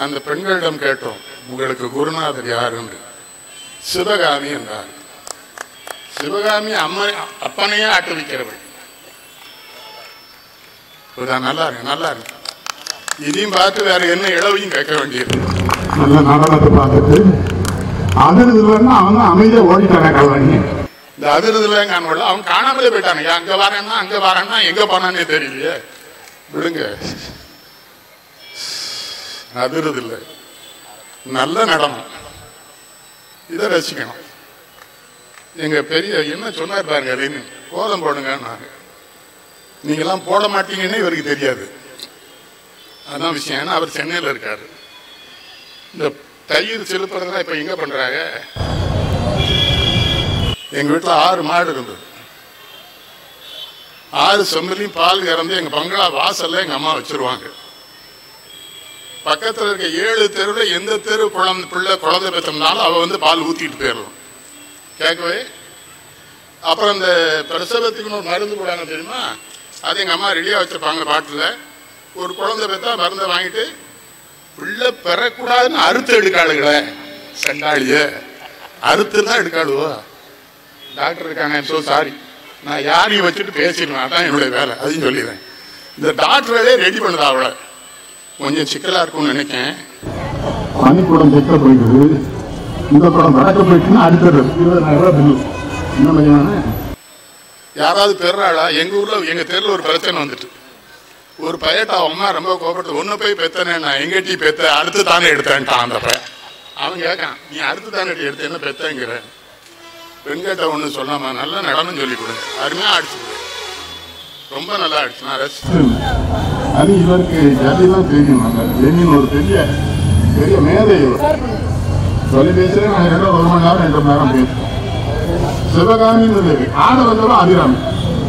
அந்த பெண்களிடம் கேட்டோம் உங்களுக்கு குருநாதர் யாருன்னு சிவகாமி என்றார் சிவகாமி அம்மா அப்பனையே ஆட்டுவிக்கிறவள் இதான் நல்லா இருக்கு நல்லா இருக்கு இதையும் பார்த்து வேற என்ன இளவையும் கேட்க வேண்டியது நல்ல நடனத்தை பார்த்துட்டு அதிர்துலன்னா அவன் தான் அமைதியா ஓடிட்டானே கல்வாணி இந்த அதிர்துல காணல அவன் காணாமலே போயிட்டானுங்க அங்க வரேன்னா அங்க வரேன்னா எங்க போனானே தெரியலையே விடுங்க அதிருது இல்லை நல்ல நடனம் இதை ரசிக்கணும் எங்க பெரிய என்ன சொன்னார் பாருங்க அப்படின்னு கோலம் போடுங்க நீங்கெல்லாம் போட மாட்டீங்கன்னு இவருக்கு தெரியாது அதான் விஷயம் ஏன்னா அவர் சென்னையில் இருக்காரு இந்த தயிர் செலுப்புறதுலாம் இப்ப எங்க பண்றாங்க எங்க வீட்டுல ஆறு மாடு இருந்தது ஆறு செம்பலையும் பால் கறந்து எங்க பங்களா வாசல்ல எங்க அம்மா வச்சிருவாங்க பக்கத்துல இருக்க ஏழு தெருவுல எந்த தெரு குழந்தை பிள்ளை குழந்தை பெற்றோம்னாலும் அவ வந்து பால் ஊத்திட்டு போயிடலாம் கேட்கவே அப்புறம் இந்த பிரசவத்துக்குன்னு ஒரு மருந்து போடாங்க தெரியுமா அது எங்க அம்மா ரெடியா வச்சிருப்பாங்க பாட்டில் ஒரு குழந்தை பெற்றா மருந்தை வாங்கிட்டு பிள்ளை பெறக்கூடாதுன்னு அறுத்து எடுக்காளுங்களே சண்டாளிய அறுத்து தான் எடுக்காளுவோ டாக்டர் இருக்காங்க ஸோ சாரி நான் யாரையும் வச்சுட்டு பேசிடுவேன் அதான் என்னுடைய வேலை அதையும் சொல்லிடுறேன் இந்த டாக்டரே ரெடி பண்ணுதா அவளை கொஞ்சம் சிக்கலா இருக்கும்னு நினைக்கேன் பனிக்கூடம் தெற்க போயிடுது இந்த படம் வடக்க போயிட்டுன்னா அடுத்தது இருபதாயிரம் ரூபாய் பில்லு என்ன பையனானே யாராவது பெறாளா எங்க ஊர்ல எங்க தெருல ஒரு பிரச்சனை வந்துட்டு ஒரு பையட்ட அவன் அம்மா ரொம்ப கோபப்பட்டு ஒன்னு போய் பெத்தனே நான் எங்கட்டி பெத்த அடுத்து தானே எடுத்தேன்ட்டான் அந்த பையன் அவன் கேட்கான் நீ அடுத்து தானே எடுத்து என்ன பெத்தங்கிற வெங்கட்ட ஒண்ணு சொல்லாம நல்ல நடனம் சொல்லி கொடுங்க அருமையா அடிச்சு கொடு. ரொம்ப நல்லா அடிச்சு நான் ரசிச்சு அது இவருக்கு ஜதிலாம் தெரியும் அந்த லெனின் ஒரு பெரிய பெரிய மேதை இவர் தொலைபேசியில நாங்கள் ரெண்டு ஒரு மணி நேரம் ரெண்டு மணி நேரம் பேசுவோம் சிவகாமின்னு இருக்கு ஆட வந்தவன் அபிராமி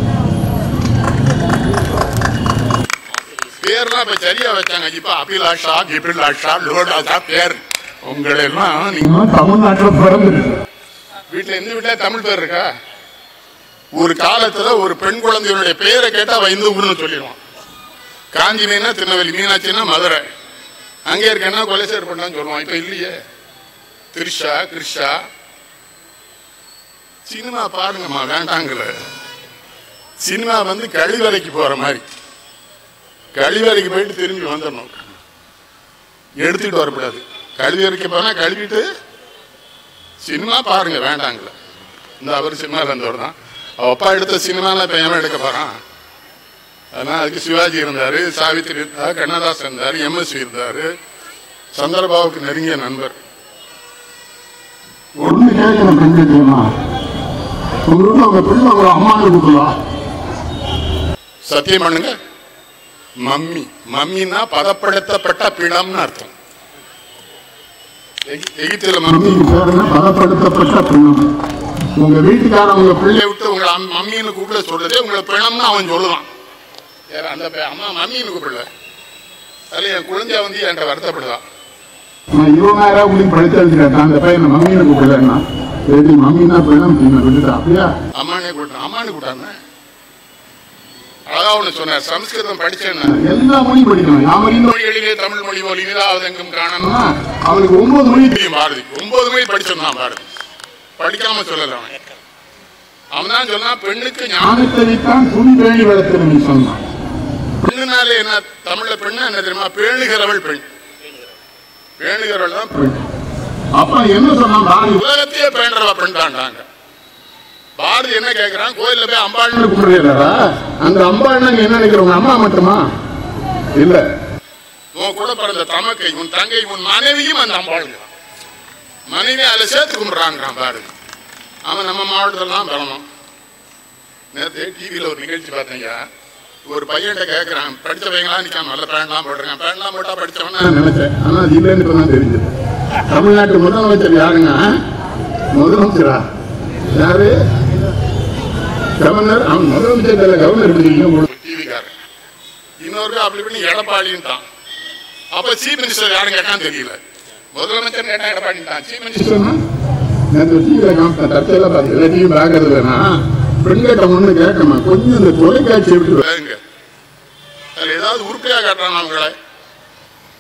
பேர்லாம் இப்ப சரியா வச்சாங்க இப்ப அபிலாஷா கிபிலாஷா லோடாஷா பேர் உங்களை எல்லாம் நீங்க நீங்களாம் தமிழ்நாட்டில் பிறந்துருக்கு வீட்டுல எந்த வீட்டுல தமிழ் பேர் இருக்கா ஒரு காலத்துல ஒரு பெண் குழந்தையுடைய பெயரை கேட்டா அவ இந்த ஊர்னு சொல்லிடுவான் காஞ்சி மீனா திருநெல்வேலி மீனாட்சின்னா மதுரை அங்கே இருக்கேன்னா கொலைசேர் பண்ணான்னு சொல்லுவான் இப்ப இல்லையே திரிஷா கிருஷா சினிமா பாருங்கம்மா வேண்டாங்கல சினிமா வந்து கழிவறைக்கு போற மாதிரி கழிவறைக்கு போயிட்டு திரும்பி வந்துடணும் எடுத்துட்டு வரக்கூடாது கழிவறைக்கு போனா கழுவிட்டு சினிமா பாருங்க வேண்டாங்கள இந்த அவர் சினிமாவில் இருந்தவர் தான் அவ அப்பா எடுத்த சினிமால இப்ப ஏன் எடுக்க போறான் அதனால அதுக்கு சிவாஜி இருந்தாரு சாவித்திரி இருந்தார் கண்ணதாசன் இருந்தாரு எம்எஸ்வி இருந்தாரு சந்திரபாபுக்கு நெருங்கிய நண்பர் ஒண்ணு கேட்கணும் பெண்கள் தெரியுமா உங்க வீட்டுல உங்க பிள்ளை உங்க அம்மான்னு கூப்பிடலாம் சத்தியம் பண்ணுங்க மம்மி மம்மின்னா பதப்படுத்தப்பட்ட பிணம்னு அர்த்தம் எகி- எகிப்துல மம்மி மம்மிக்கு பேர் என்ன பதப்படுத்தப்பட்ட பிணம் உங்க வீட்டுக்காரன் உங்க பிள்ளை பிள்ளை விட்டு உங்களை அம்- மம்மின்னு கூப்பிட சொல்றதே உங்களை பிணம்னு அவன் சொல்லுவான் வேற அந்த பையன், அம்மா மம்மின்னு கூப்பிடல அதுல என் குழந்தைய வந்து என்கிட்ட வருத்தப்படுதான் நான் இருபதாயிரம் ரூபாய் படிச்சு எழுதிட்டேன் அந்த பையனை மம்மின்னு கூப்பிடலன்னா சரி மம்மின்னா பிணம் நீங்க விட்டுட்டா அப்படியா அம்மானே கூட்டான் அம்மானு கூட்டாங்க அழகா ஒண்ணு சொன்னார் சம்ஸ்கிருதம் படிச்சேன்னா எல்லா மொழியும் படிக்கணும் யாமரின் மொழிகளிலே தமிழ் மொழி ஒலிவதாவது எங்கும் காணணும் அவனுக்கு ஒன்பது மொழி தெரியும் பாரதி ஒன்பது மொழி படிச்சிருந்தான் பாரதி படிக்காம சொல்லல அவன் அவன் தான் சொன்னான் பெண்ணுக்கு ஞானம் ஞானத்தை வைத்தான் துணி பேணி வளர்த்து நீ சொன்னான் பெண்ணுனாலே என்ன தமிழ்ல பெண்ணா என்ன தெரியுமா பேணுகிறவள் பெண் பேணுகிறவள் தான் பெண். அப்ப என்ன சொன்னான் பாரதி உலகத்தையே பேணுறவ பெண் தாண்டாங்க பாரதி என்ன கேட்கிறான் கோயில்ல போய் அம்பாள்னு கூப்பிடுறா அந்த அம்பாள்னா நீ என்ன நினைக்கிற உங்க அம்மா மட்டுமா இல்ல உன் கூட பிறந்த தமக்கை உன் தங்கை உன் மனைவியும் அந்த அம்பாளுங்கிறான் மனைவி அதில் சேர்த்து கும்பிட்றாங்கிறான் பாரு அவன் நம்ம மாவட்டத்திலாம் பிறந்தோம் நேற்று டிவியில் ஒரு நிகழ்ச்சி பார்த்தீங்க ஒரு பையன்கிட்ட கேட்குறான் படித்த பையங்களா நிற்காம நல்ல பேண்ட்லாம் போட்டிருக்கான் பேண்ட்லாம் போட்டால் படித்தவனா நான் நினைச்சேன் ஆனா அது இல்லைன்னு தான் தெரிஞ்சது தமிழ்நாட்டு முதலமைச்சர் யாருங்க முதலமைச்சரா யாரு கவர்னர் அவன் முதலமைச்சர் இல்ல கவர்னர் எப்படி தெரியும் டிவிக்காரன் இன்னொரு அப்படி பண்ணி எடப்பாடின்ட்டான் அப்ப சீஃப் மினிஸ்டர் யாரும் கேட்டான்னு தெரியல முதலமைச்சர் கேட்டா எடப்பாடின்ட்டான் சீஃப் மினிஸ்டர் சொன்னா நேற்று டிவியில காமிச்சேன் தற்செயலா பார்த்து எல்லா டிவியும் பார்க்கறது வேணா பெண்கிட்ட ஒண்ணு கேட்கணும் கொஞ்சம் இந்த தொலைக்காட்சி விட்டு வேறுங்க அதுல ஏதாவது உருப்படியா காட்டுறான் அவங்கள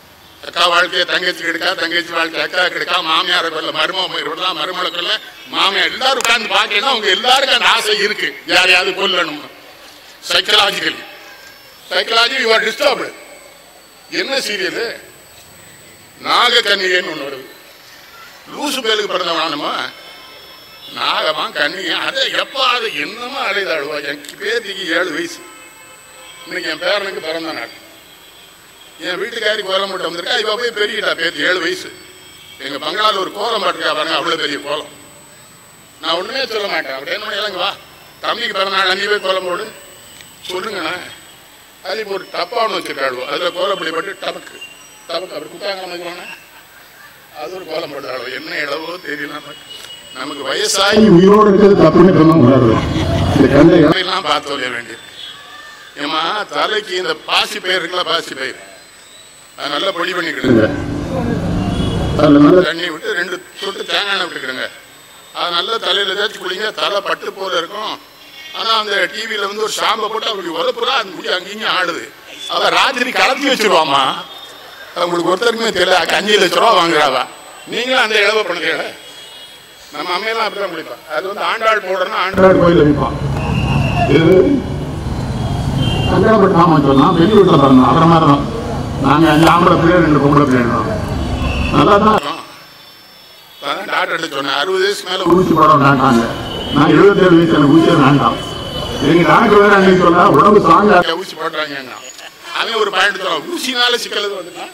அக்கா வாழ்க்கையை தங்கச்சி கெடுக்கா தங்கச்சி வாழ்க்கை அக்கா கெடுக்கா மாமியாரை கொல்ல மருமக விடலாம் மருமலை கொல்ல மாமியார் எல்லாரும் உட்கார்ந்து பார்க்கணும் அவங்க எல்லாருக்கும் அந்த ஆசை இருக்கு யாரையாவது கொல்லணும் psychologically psychology you are disturbed என்ன சீரியல் நாக கன்னிகைன்னு ஒன்று வருது லூசு பேருக்கு பிறந்தவனானுமா நாகமா கன்னிகை அதை எப்போ அது என்னமா அழைதாடுவா என் பேத்திக்கு ஏழு வயசு இன்னைக்கு என் பேரனுக்கு பிறந்த நாள் என் வீட்டுக்காரி கோலம் போட்டு வந்திருக்கா இவ போய் பெரியட்டா பேத்தி ஏழு வயசு எங்க பங்களால ஒரு கோலம் பாட்டுக்கா பாருங்க அவ்வளவு பெரிய கோலம் நான் ஒண்ணுமே சொல்ல மாட்டேன் அப்படி என்ன இல்லைங்க வா தம்பிக்கு பிறந்த நாள் அன்னி போய் கோலம் போடு சொல்லுங்கண்ணா அது இப்போ ஒரு டப்பா ஒன்று வச்சிருக்காಳು அதில் கோலப்பொடி போட்டு டபக்கு டபக்கு அப்படி குத்தாங்க வைக்கிறானே அது ஒரு கோலம் போடுறாளோ என்ன இளவோ தெரியல நமக்கு. நமக்கு வயசாகி தாய் உயிரோடு இருக்கிறது தப்புன்னு பிரம்மம் உணர்வு இந்த கண்ட எல்லாம் பார்த்து வரைய வேண்டியது ஏமா தலைக்கு இந்த பாசி பயிர் இருக்குல்ல பாசி பயிர் அது நல்லா பொடி பண்ணிக்கிடுங்க அதுல நல்ல தண்ணி விட்டு ரெண்டு சொட்டு தேங்காய் எண்ணெய் விட்டுக்கிடுங்க அது நல்லா தலையில தேய்ச்சி குளிங்க தலை பட்டு போல இருக்கும் ஆனா அந்த டிவியில வந்து ஒரு ஷாம்பை போட்டு அப்படி உதப்புறா அந்த முடி அங்கேயும் ஆடுது அவ ராத்திரி கலத்தி வச்சிருவாமா அது உங்களுக்கு ஒருத்தருக்குமே தெரியல அதுக்கு அஞ்சு லட்ச ரூபா வாங்குறாவா நீங்களும் அந்த இளவ பண்ணுறீங்க நம்ம அம்மையெல்லாம் அப்படிதான் குளிப்பா அது வந்து ஆண்டாள் போடுறோம்னா ஆண்டாள் ஆண்டாள் கோயில விற்பான் இது சங்கரப்பட்டு ஆமா சொல்லலாம் வெளி வீட்டில் பிறந்தோம் அப்புறம் மாதிரி தான் நாங்கள் அஞ்சு ஆம்பளை பிள்ளை ரெண்டு பொம்பளை பிள்ளை நல்லா தான் இருக்கும். அதான் டாக்டர் சொன்னேன் அறுபது வயசுக்கு மேல ஊசி போட வேண்டாங்க நான் எழுபத்தேழு வயசு எனக்கு ஊசியே வேண்டாம் எங்க டாக்டர் வேற அன்னைக்கு சொல்ல உடம்பு சாங்க ஊசி ஊசி போடுறாங்க அவன் ஒரு பாயிண்ட் சொல்லுவான் ஊசினால சிக்கல் வந்துட்டான்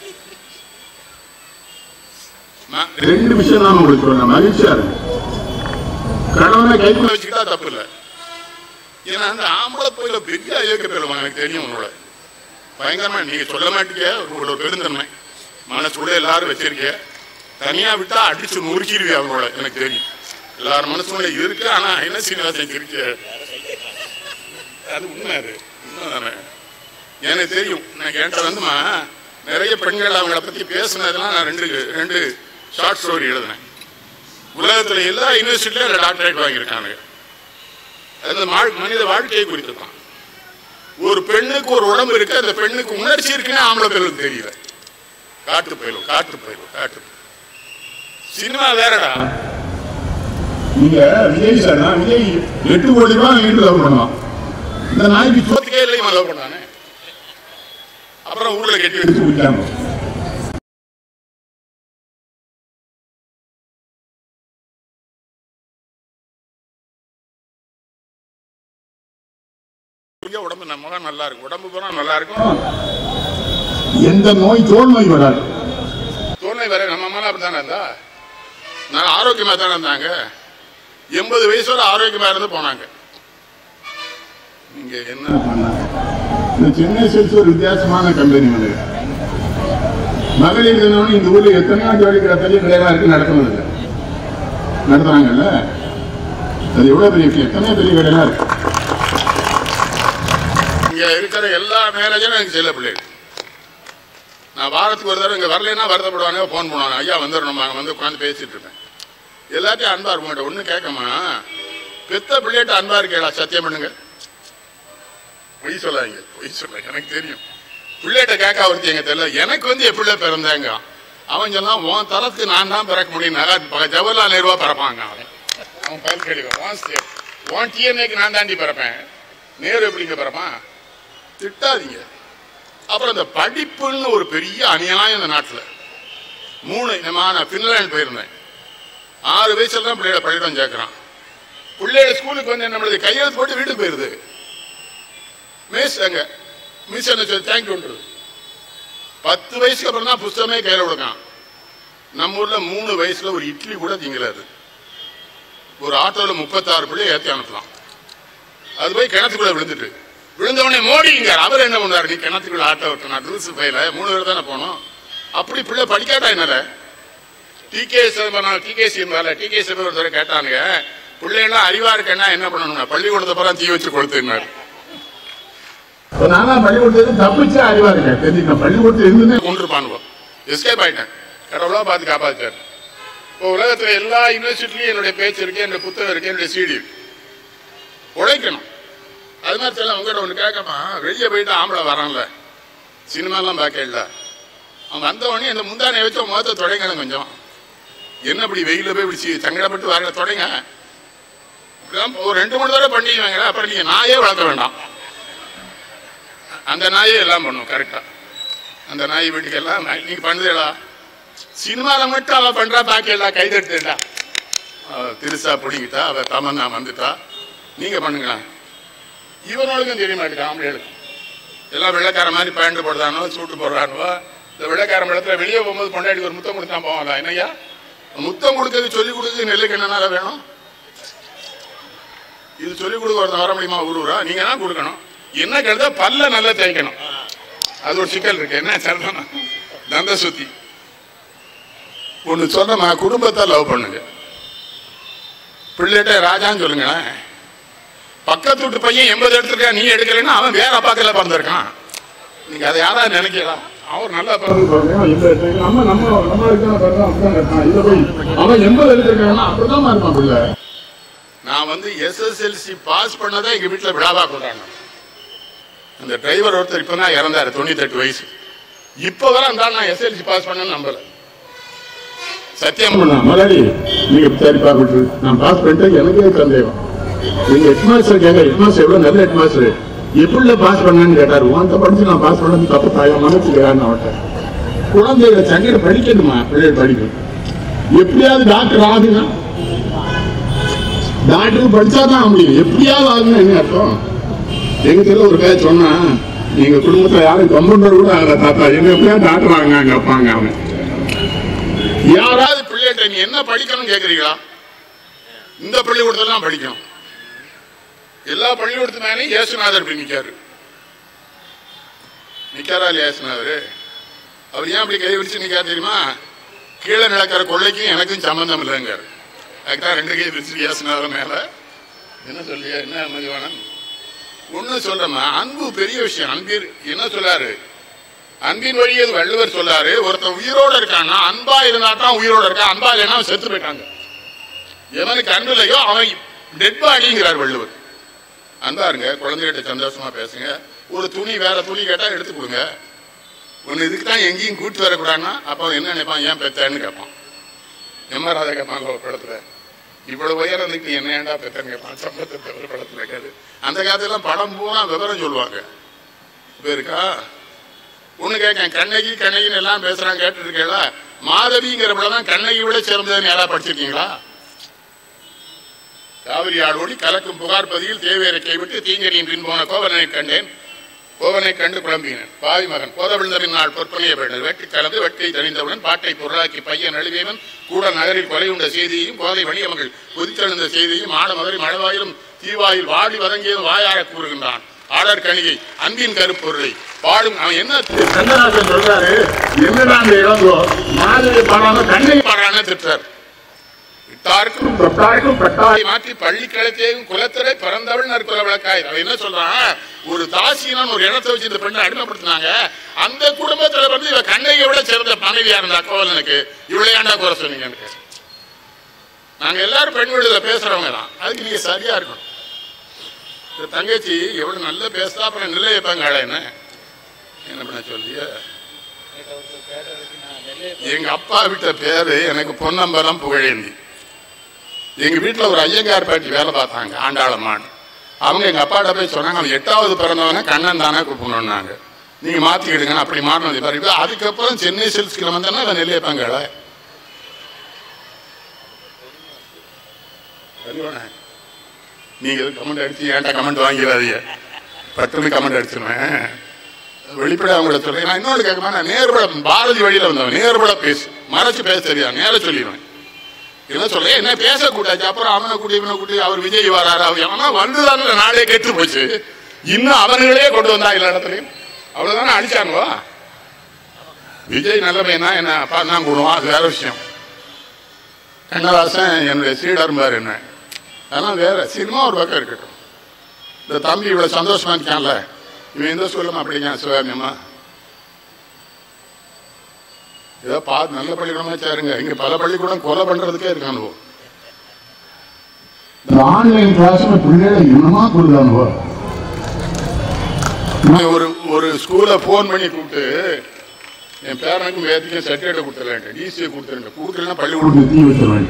ம- ரெண்டு விஷயம் தான் உங்களுக்கு சொல்றேன் மகிழ்ச்சியா இருக்கு கடவுளை கைக்குள்ள கைக்குள்ள வச்சுக்கிட்டா தப்பு இல்லை ஏன்னா அந்த ஆம்பளை போயில பெரிய அயோக்கிய பெருமான் எனக்கு தெரியும் உன்னோட பயங்கரமா நீங்க சொல்ல மாட்டீங்க உங்களோட ஒரு பெருந்தன்மை மனசுக்குள்ள எல்லாரும் வச்சிருக்க தனியா விட்டா அடிச்சு நொறுக்கிடுவியா அவங்களோட எனக்கு தெரியும் எல்லாரும் மனசுக்குள்ள இருக்கு ஆனா என்ன சீனிவாசன் இருக்கு அது உண்மை அது உண்மைதானே எனக்கு தெரியும் நான் என்கிட்ட வந்துமா நிறைய பெண்கள் அவங்கள பத்தி பேசுனதெல்லாம் நான் ரெண்டு ரெண்டு ஷார்ட் ஸ்டோரி எழுதினேன் உலகத்துல எல்லா யூனிவர்சிட்டியும் டாக்டரேட் வாங்கியிருக்காங்க அந்த வாழ்- மனித வாழ்க்கையை குறித்து தான் ஒரு பெண்ணுக்கு ஒரு உடம்பு இருக்கு அந்த பெண்ணுக்கு உணர்ச்சி இருக்குன்னு ஆம்பளை பேருக்கு தெரியல காட்டு போயிடும் காட்டு போயிடும் காட்டு போயிடும். சினிமா வேறடா நீங்க விஜய் சார் விஜய் எட்டு கோடி ரூபாய் வீட்டு லவ் பண்ணலாம் இந்த நாய்க்கு சோத்து சோத்துக்கே இல்லை இவன் லவ் பண்ணானே அப்புறம் ஊர்ல கட்டி வச்சு எடுத்து விட்டாங்க உடம்பு நம்ம முகம் நல்லா இருக்கும் உடம்பு பூரா நல்லா இருக்கும் எந்த நோய் தோல் நோய் வராது தோணை வேற நம்ம அம்மா அப்படித்தானே இருந்தா நான் ஆரோக்கியமா தானே இருந்தாங்க எண்பது வயசு வரை ஆரோக்கியமா இருந்து போனாங்க இங்க என்ன இந்த சென்னை சில்ஸ் ஒரு வித்தியாசமான கம்பெனி வந்து மகளிர் தினம் இந்த ஊர்ல எத்தனையோ ஜோடி கடை பெரிய கடையெல்லாம் இருக்கு நடத்துனது இல்லை நடத்துறாங்கல்ல அது எவ்வளவு பெரிய விஷயம் எத்தனையோ பெரிய கடையெல்லாம் இருக்கு இங்க இருக்கிற எல்லா மேரேஜும் எனக்கு செல்ல பிள்ளைகள் நான் வாரத்துக்கு ஒரு தடவை இங்க வரலைன்னா வருத்தப்படுவாங்க ஃபோன் பண்ணுவாங்க ஐயா வந்துடணும் நாங்கள் வந்து உட்காந்து பேசிட்டு இருப்பேன் எல்லாத்தையும் அன்பா இருக்க மாட்டேன் ஒன்றும் கேட்கமா பெத்த பிள்ளைகிட்ட அன்பா இருக்கேடா சத்தியம் பண்ணுங்க பொய் சொல்லாதீங்க பொய் சொல்லாங்க எனக்கு தெரியும் பிள்ளைகிட்ட கேட்க ஒருத்தி எங்க தெரியல எனக்கு வந்து என் பிள்ளை பிறந்தாங்க அவன் சொன்னான் உன் தரத்துக்கு நான் தான் பிறக்க முடியும் நகா ஜவஹர்லால் நேருவா பிறப்பாங்க அவன் அவன் பதில் கேட்குவான் உன் டிஎன்ஏக்கு நான் தாண்டி பிறப்பேன் நேரு எப்படிங்க பிறப்பான் திட்டாதீங்க அப்புறம் இந்த படிப்புன்னு ஒரு பெரிய அநியாயம் இந்த நாட்டில் மூணு நம்ம நான் பின்லாந்து போயிருந்தேன் ஆறு வயசுல தான் பிள்ளைகளை பள்ளிடம் சேர்க்குறான் பிள்ளைகள் ஸ்கூலுக்கு வந்து என்ன பண்ணுது கையெழுத்து போட்டு வீட்டுக்கு போயிருது மிஸ் அங்க மிஸ் என்ன சொல்லி தேங்க்யூன்றது பத்து வயசுக்கு அப்புறம் தான் புஸ்தகமே கையில் கொடுக்கான் நம்ம ஊர்ல மூணு வயசுல ஒரு இட்லி கூட திங்கலாது ஒரு ஆட்டோவில் முப்பத்தாறு பிள்ளை ஏற்றி அனுப்பலாம் அது போய் கிணத்துக்குள்ள விழுந்துட்டு விழுந்தவனே மோடிங்க அவர் என்ன பண்ணாரு நீ கிணத்துக்குள்ள ஆட்டோ விட்டனா ரூல்ஸ் பையில மூணு பேர் தானே போனோம் அப்படி பிள்ளை படிக்காட்டா என்னால டிகேஎஸ் டிகேசி இருந்தால டிகேசி ஒரு தடவை கேட்டானுங்க பிள்ளைகள்லாம் அறிவா இருக்கேன்னா என்ன பண்ணணும்னா பள்ளிக்கூடத்தை பூரா தீ வச்சு கொளுத்துனாரு இப்ப நானா பள்ளிக்கூடத்துக்கு தப்பிச்சே அறிவா இருக்கேன் தெரிஞ்சுக்கணும் பள்ளிக்கூடத்துல இருந்துன்னு கொண்டிருப்பானுவோம் எஸ்கேப் ஆயிட்டேன் கடவுளா பார்த்து காப்பாத்தாரு இப்போ உலகத்துல எல்லா யூனிவர்சிட்டிலையும் என்னுடைய பேச்சு இருக்கு என்னுடைய புத்தகம் இருக்கு என்னுடைய சிடி இருக்கு உழைக்கணும் அது மாதிரி தெரியல உங்ககிட்ட ஒன்று கேட்கமா வெளியே போயிட்டு ஆம்பளை வரான்ல சினிமாலாம் பார்க்கல அவன் வந்த உடனே அந்த முந்தானை வச்சு அவன் முகத்தை தொடங்கணும் கொஞ்சம் என்ன இப்படி வெயில போய் இப்படி சி- சங்கடப்பட்டு வர தொடங்க இப்படிதான் ஒரு ரெண்டு மூணு தடவை பண்ணிக்குவாங்களா அப்புறம் நீங்க நாயே வளர்க்க வேண்டாம் அந்த நாயே எல்லாம் பண்ணும் கரெக்டா அந்த நாய் வீட்டுக்கு எல்லாம் நாய்- நீங்க பண்ணுதேடா சினிமால மட்டும் அவ பண்றா பாக்கி எல்லாம் கைதட்டுடா திருசா பிடிங்கிட்டா அவ தமன்னா வந்துட்டா நீங்க பண்ணுங்களேன் இவனுக்கும் தெரிய மாட்டேங்க ஆம்பளைகளுக்கு எல்லாம் வெள்ளைக்கார மாதிரி பேண்ட் போடுறானோ சூட்டு போடுறானோ இந்த வெள்ளைக்காரன் இடத்துல வெளியே போகும்போது கொண்டாடி ஒரு முத்தம் கொடுத்தா போவாங்களா என்னய்யா முத்தம் கொடுக்கறது சொல்லி கொடுக்குறது நெல்லுக்கு என்னனால வேணும் இது சொல்லி கொடுக்க ஒருத்தன் வர முடியுமா ஒரு ஊரா நீங்க தான் கொடுக்கணும் என்ன கருத பல்ல நல்லா தேய்க்கணும் அது ஒரு சிக்கல் இருக்கு என்ன சொல்லணும் தந்த சுத்தி ஒண்ணு சொன்னமா குடும்பத்தை லவ் பண்ணுங்க பிள்ளைகிட்ட ராஜான்னு சொல்லுங்களேன் பக்கத்து வீட்டு பையன் எண்பது எடுத்திருக்கான் நீ எடுக்கலைன்னா அவன் வேற அப்பாக்கல பிறந்திருக்கான் நீங்க அதை யாரா நினைக்கலாம் அவர் நல்லா பிறந்து நம்ம நம்ம நம்ம இருக்கிற பிறகு அப்படிதான் இருக்கான் இதை போய் அவன் எண்பது எடுத்திருக்காங்கன்னா அப்படிதான் இருப்பான் பிள்ளை நான் வந்து எஸ்எஸ்எல்சி பாஸ் பண்ணதை எங்க வீட்டுல விழாவா கொண்டாடினேன் அந்த டிரைவர் ஒருத்தர் இப்பதான் இறந்தாரு தொண்ணூத்தெட்டு வயசு இப்ப வரை அந்த ஆள் நான் எஸ்எல்சி பாஸ் பண்ணேன்னு நம்பல சத்தியம் ஆமா, முதலாளி நீங்க சரிப்பா விட்டு நான் பாஸ் பண்ணிட்டு எனக்கே சந்தேகம் நீங்க ஹெட் மாஸ்டர் கேட்க ஹெட் மாஸ்டர் எவ்வளவு நல்ல ஹெட் மாஸ்டர் எப்படில பாஸ் பண்ணேன்னு கேட்டாரு உன்கிட்ட படிச்சு நான் பாஸ் பண்ணது தப்பு தாயம் மன்னிச்சுக்கிறான்னு அவட்ட குழந்தைகளை சங்கட படிக்கணுமா பிள்ளைகள் படிக்கணும் எப்படியாவது டாக்டர் ஆகுனா டாக்டர் படிச்சாதான் ஆக முடியும் எப்படியாவது ஆகுனா என்ன அர்த்தம் எங்க தெரியல ஒரு பேர் சொன்னா எங்க குடும்பத்துல யாரும் கம்பவுண்டர் கூட ஆகல தாத்தா எங்க எப்படியாவது டாக்டர் ஆகுங்க அங்க அப்பாங்க அவன் யாராவது பிள்ளைகிட்ட நீ என்ன படிக்கணும்னு கேக்குறீங்களா இந்த பள்ளிக்கூடத்துல தான் படிக்கணும் எல்லா பள்ளிக்கூடத்து மேலேயும் இயேசுநாதர் இப்படி நிக்காரு நிக்காரா இல்லையா இயேசுநாதர் அவர் ஏன் அப்படி கை விரிச்சு நிக்காரு தெரியுமா கீழே நடக்கிற கொள்ளைக்கும் எனக்கும் சம்பந்தம் இல்லைங்காரு அதுக்குதான் ரெண்டு கை விரிச்சு இயேசுநாதர் மேல என்ன சொல்லியா என்ன மதிவானன் ஒண்ணு சொல்றேம்மா அன்பு பெரிய விஷயம் அன்பில் என்ன சொல்லாரு அன்பின் வழி அது வள்ளுவர் சொல்லாரு ஒருத்தன் உயிரோட இருக்கான்னா அன்பா இருந்தா தான் உயிரோட இருக்கான் அன்பா இல்லைன்னா அவன் செத்து போயிட்டாங்க எவனுக்கு அன்பு இல்லையோ அவன் டெட் பாடிங்கிறார் வள்ளுவர் அன்பா இருங்க குழந்தைகிட்ட சந்தோஷமா பேசுங்க ஒரு துணி வேற துணி கேட்டா எடுத்து கொடுங்க ஒன்னு இதுக்கு தான் எங்கேயும் கூட்டு வரக்கூடாதுன்னா அப்ப அவன் என்ன நினைப்பான் ஏன் பெத்தேன்னு கேட்பான் எம் ஆர் ராதா கேட்பாங்க ஒரு படத்துல இவ்வளவு உயரம் இருந்துட்டு என்ன ஏன்டா பெத்தேன்னு கேட்பான் சம்பளத்தை ஒரு படத்துல இருக்காது அந்த காலத்துல படம் பூரா விவரம் சொல்லுவாங்க இப்ப இருக்கா ஒண்ணு கேட்கேன் கண்ணகி கண்ணகின்னு எல்லாம் பேசுறாங்க கேட்டு இருக்கீங்களா மாதவிங்கிற தான் கண்ணகி விட சிறந்ததுன்னு யாரா படிச்சிருக்கீங்களா காவிரி ஆளோடி கலக்கும் புகார் பதியில் தேவேரை கைவிட்டு தீங்கரியின் பின் போன கோவலனை கண்டேன் கோவனை கண்டு குழம்பினேன் பாவி மகன் போதவிழ்ந்தபின் நாள் பொற்பனைய வேண்டல் வெட்டி கலந்து வெட்டை தணிந்தவுடன் பாட்டை பொருளாக்கி பையன் அழுவேவன் கூட நகரில் கொலை உண்ட செய்தியையும் கோதை வணிகமகள் கொதித்தெழுந்த செய்தியையும் ஆட மதுரை மழவாயிலும் தீவாயில் வாடி வதங்கியதும் வாயார கூறுகின்றான் ஆடர் கணிகை அன்பின் கருப்பொருளை பாடும் அவன் என்ன கண்ணதாசன் சொல்றாரு என்னடா அந்த இளங்கோ மாதிரி பாடாம கண்ணை பாடுறான்னு திட்டார் இட்டாருக்கும் தொட்டாருக்கும் பட்டாய் தாய் மாற்றி பள்ளி கிழத்தேயும் குலத்திலே பிறந்தவள் நற்குல விளக்காய் அவன் என்ன சொல்றான் ஒரு தாசியனான் ஒரு இடத்தை வச்சு இந்த பெண்ணை அடிமைப்படுத்தினாங்க அந்த குடும்பத்துல வந்து இவ கண்ணையை விட சிறந்த மனைவியா இருந்தா கோவலனுக்கு இவளையாண்டா குறை சொன்னீங்க எனக்கு நாங்க எல்லாரும் பெண் வீடுல பேசுறவங்க தான் அதுக்கு நீங்க சரியா இருக்கணும் இந்த தங்கச்சி எவ்வளவு நல்ல பேசுதா அப்புறம் நிலை வைப்பாங்க என்ன என்ன பண்ண சொல்லிய எங்க அப்பா விட்ட பேரு எனக்கு பொன்னம்பலம் புகழேந்தி எங்க வீட்டுல ஒரு ஐயங்கார் பாட்டி வேலை பார்த்தாங்க ஆண்டாளம்மான் அவங்க எங்க அப்பாட்ட போய் சொன்னாங்க அவன் எட்டாவது பிறந்தவன கண்ணன் தானே கூப்பிடணும்னாங்க நீங்க மாத்திக்கிடுங்க அப்படி மாறினது பாருங்க அதுக்கப்புறம் சென்னை சில்ஸ்க்கு வந்தேன்னா அவன் நெல்லியப்பாங்கள நீங்க எதுவும் கமெண்ட் அடிச்சு ஏன்டா கமெண்ட் வாங்கிறாதீங்க பட்டுன்னு கமெண்ட் அடிச்சிருவேன் வெளிப்படையா அவங்கள சொல்றேன் நான் இன்னொன்று கேட்க நான் நேர்பட பாரதி வழியில வந்தவன் நேர்பட பேசு மறைச்சு பேச தெரியாது நேர சொல்லிடுவேன் என்ன சொல்ல என்ன பேசக்கூடாது அப்புறம் அவனை கூட்டி இவனை கூட்டி அவர் விஜய் வராரு அவர் எவனா வந்துதானே நாடே கெட்டு போச்சு இன்னும் அவனுங்களே கொண்டு வந்தா எல்லா இடத்துலயும் அவ்வளவுதானே அடிச்சானுவா விஜய் நல்ல பையனா என்ன அப்பா தான் கூடுவான் அது வேற விஷயம் கண்ணதாசன் என்னுடைய சீடர்பார் என்ன அதெல்லாம் வேற சினிமா ஒரு பக்கம் இருக்கட்டும் இந்த தம்பி இவ்வளவு சந்தோஷமா இருக்கான்ல இவன் எந்த சொல்லுமா அப்படிங்க சிவகாமியம்மா ஏதோ பார்த்து நல்ல பள்ளிக்கூடமா சேருங்க இங்க பல பள்ளிக்கூடம் கொலை பண்றதுக்கே இருக்கானுவோ இந்த ஆன்லைன் கிளாஸ் பிள்ளைகளை என்னமா கொடுத்தானுவோ ஒரு ஒரு ஸ்கூலை ஃபோன் பண்ணி கூப்பிட்டு என் பேரனுக்கும் வேதிக்கும் சர்டிஃபிகேட் கொடுத்துருவேன் டிசியை கொடுத்துருவேன் கொடுக்கலன்னா பள்ளி கொடுத்து தீ வச்சிருவேன்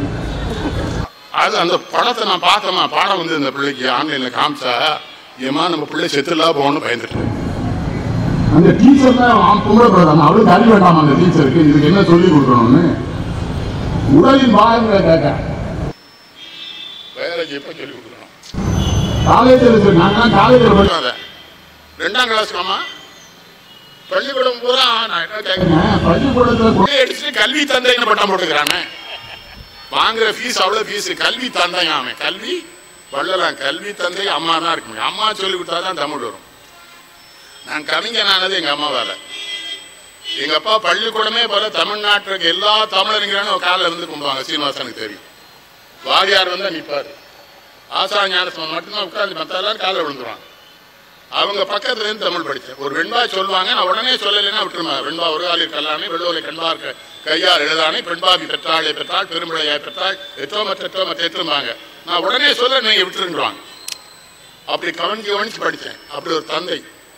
அது அந்த படத்தை நான் பார்த்தேம்மா பாடம் வந்து இந்த பிள்ளைக்கு ஆன்லைன்ல காமிச்சா ஏமா நம்ம பிள்ளை செத்துலா போகணும்னு பயந்துட்டேன் அந்த டீச்சர் தான் அவன் பொம்பளை பிள்ளை அவளுக்கு அறி வேண்டாம் அந்த டீச்சருக்கு இதுக்கு என்ன சொல்லி கொடுக்கணும்னு உடலின் பாகங்களை கேட்க வேலைக்கு எப்ப சொல்லி கொடுக்கணும் காலேஜில் சரி நாங்களாம் காலேஜில் போய் அதை ரெண்டாம் கிளாஸ்லாமா பள்ளிக்கூடம் பூரா நான் என்ன கேட்கிறேன் பள்ளிக்கூடத்தில் கொள்கை அடிச்சுட்டு கல்வி தந்தைன்னு பட்டம் போட்டுக்கிறானே வாங்குற ஃபீஸ் அவ்வளவு ஃபீஸ் கல்வி தந்தை அவன் கல்வி வள்ளலாம் கல்வி தந்தை அம்மா தான் இருக்க முடியும் அம்மா சொல்லி கொடுத்தாதான் தமிழ் வரும் நான் கவிஞனானது எங்க அம்மா வேலை எங்க அப்பா பள்ளிக்கூடமே போல தமிழ்நாட்டுக்கு எல்லா தமிழருங்கிறான்னு ஒரு காலில் வந்து கும்பிடுவாங்க சீனிவாசனுக்கு தெரியும் வாரியார் வந்தா நிப்பாரு ஆசா ஞானசம் மட்டும்தான் உட்கார்ந்து மற்ற எல்லாரும் காலில் விழுந்துருவாங்க அவங்க பக்கத்துல இருந்து தமிழ் படித்தேன் ஒரு வெண்பா சொல்லுவாங்க நான் உடனே சொல்லலைன்னா விட்டுருமா வெண்பா ஒரு ஆளில் கல்லானே வெள்ளோலை கண்பார் க- கையால் எழுதானே பெண்பாபி பெற்றாளை பெற்றாள் பெரும்பிழையாய் பெற்றாள் எற்றோ மற்ற எற்றோ மற்ற எட்டுருவாங்க நான் உடனே சொல்ல நீங்க விட்டுருவாங்க அப்படி கவனிச்சு கவனிச்சு படித்தேன் அப்படி ஒரு தந்தை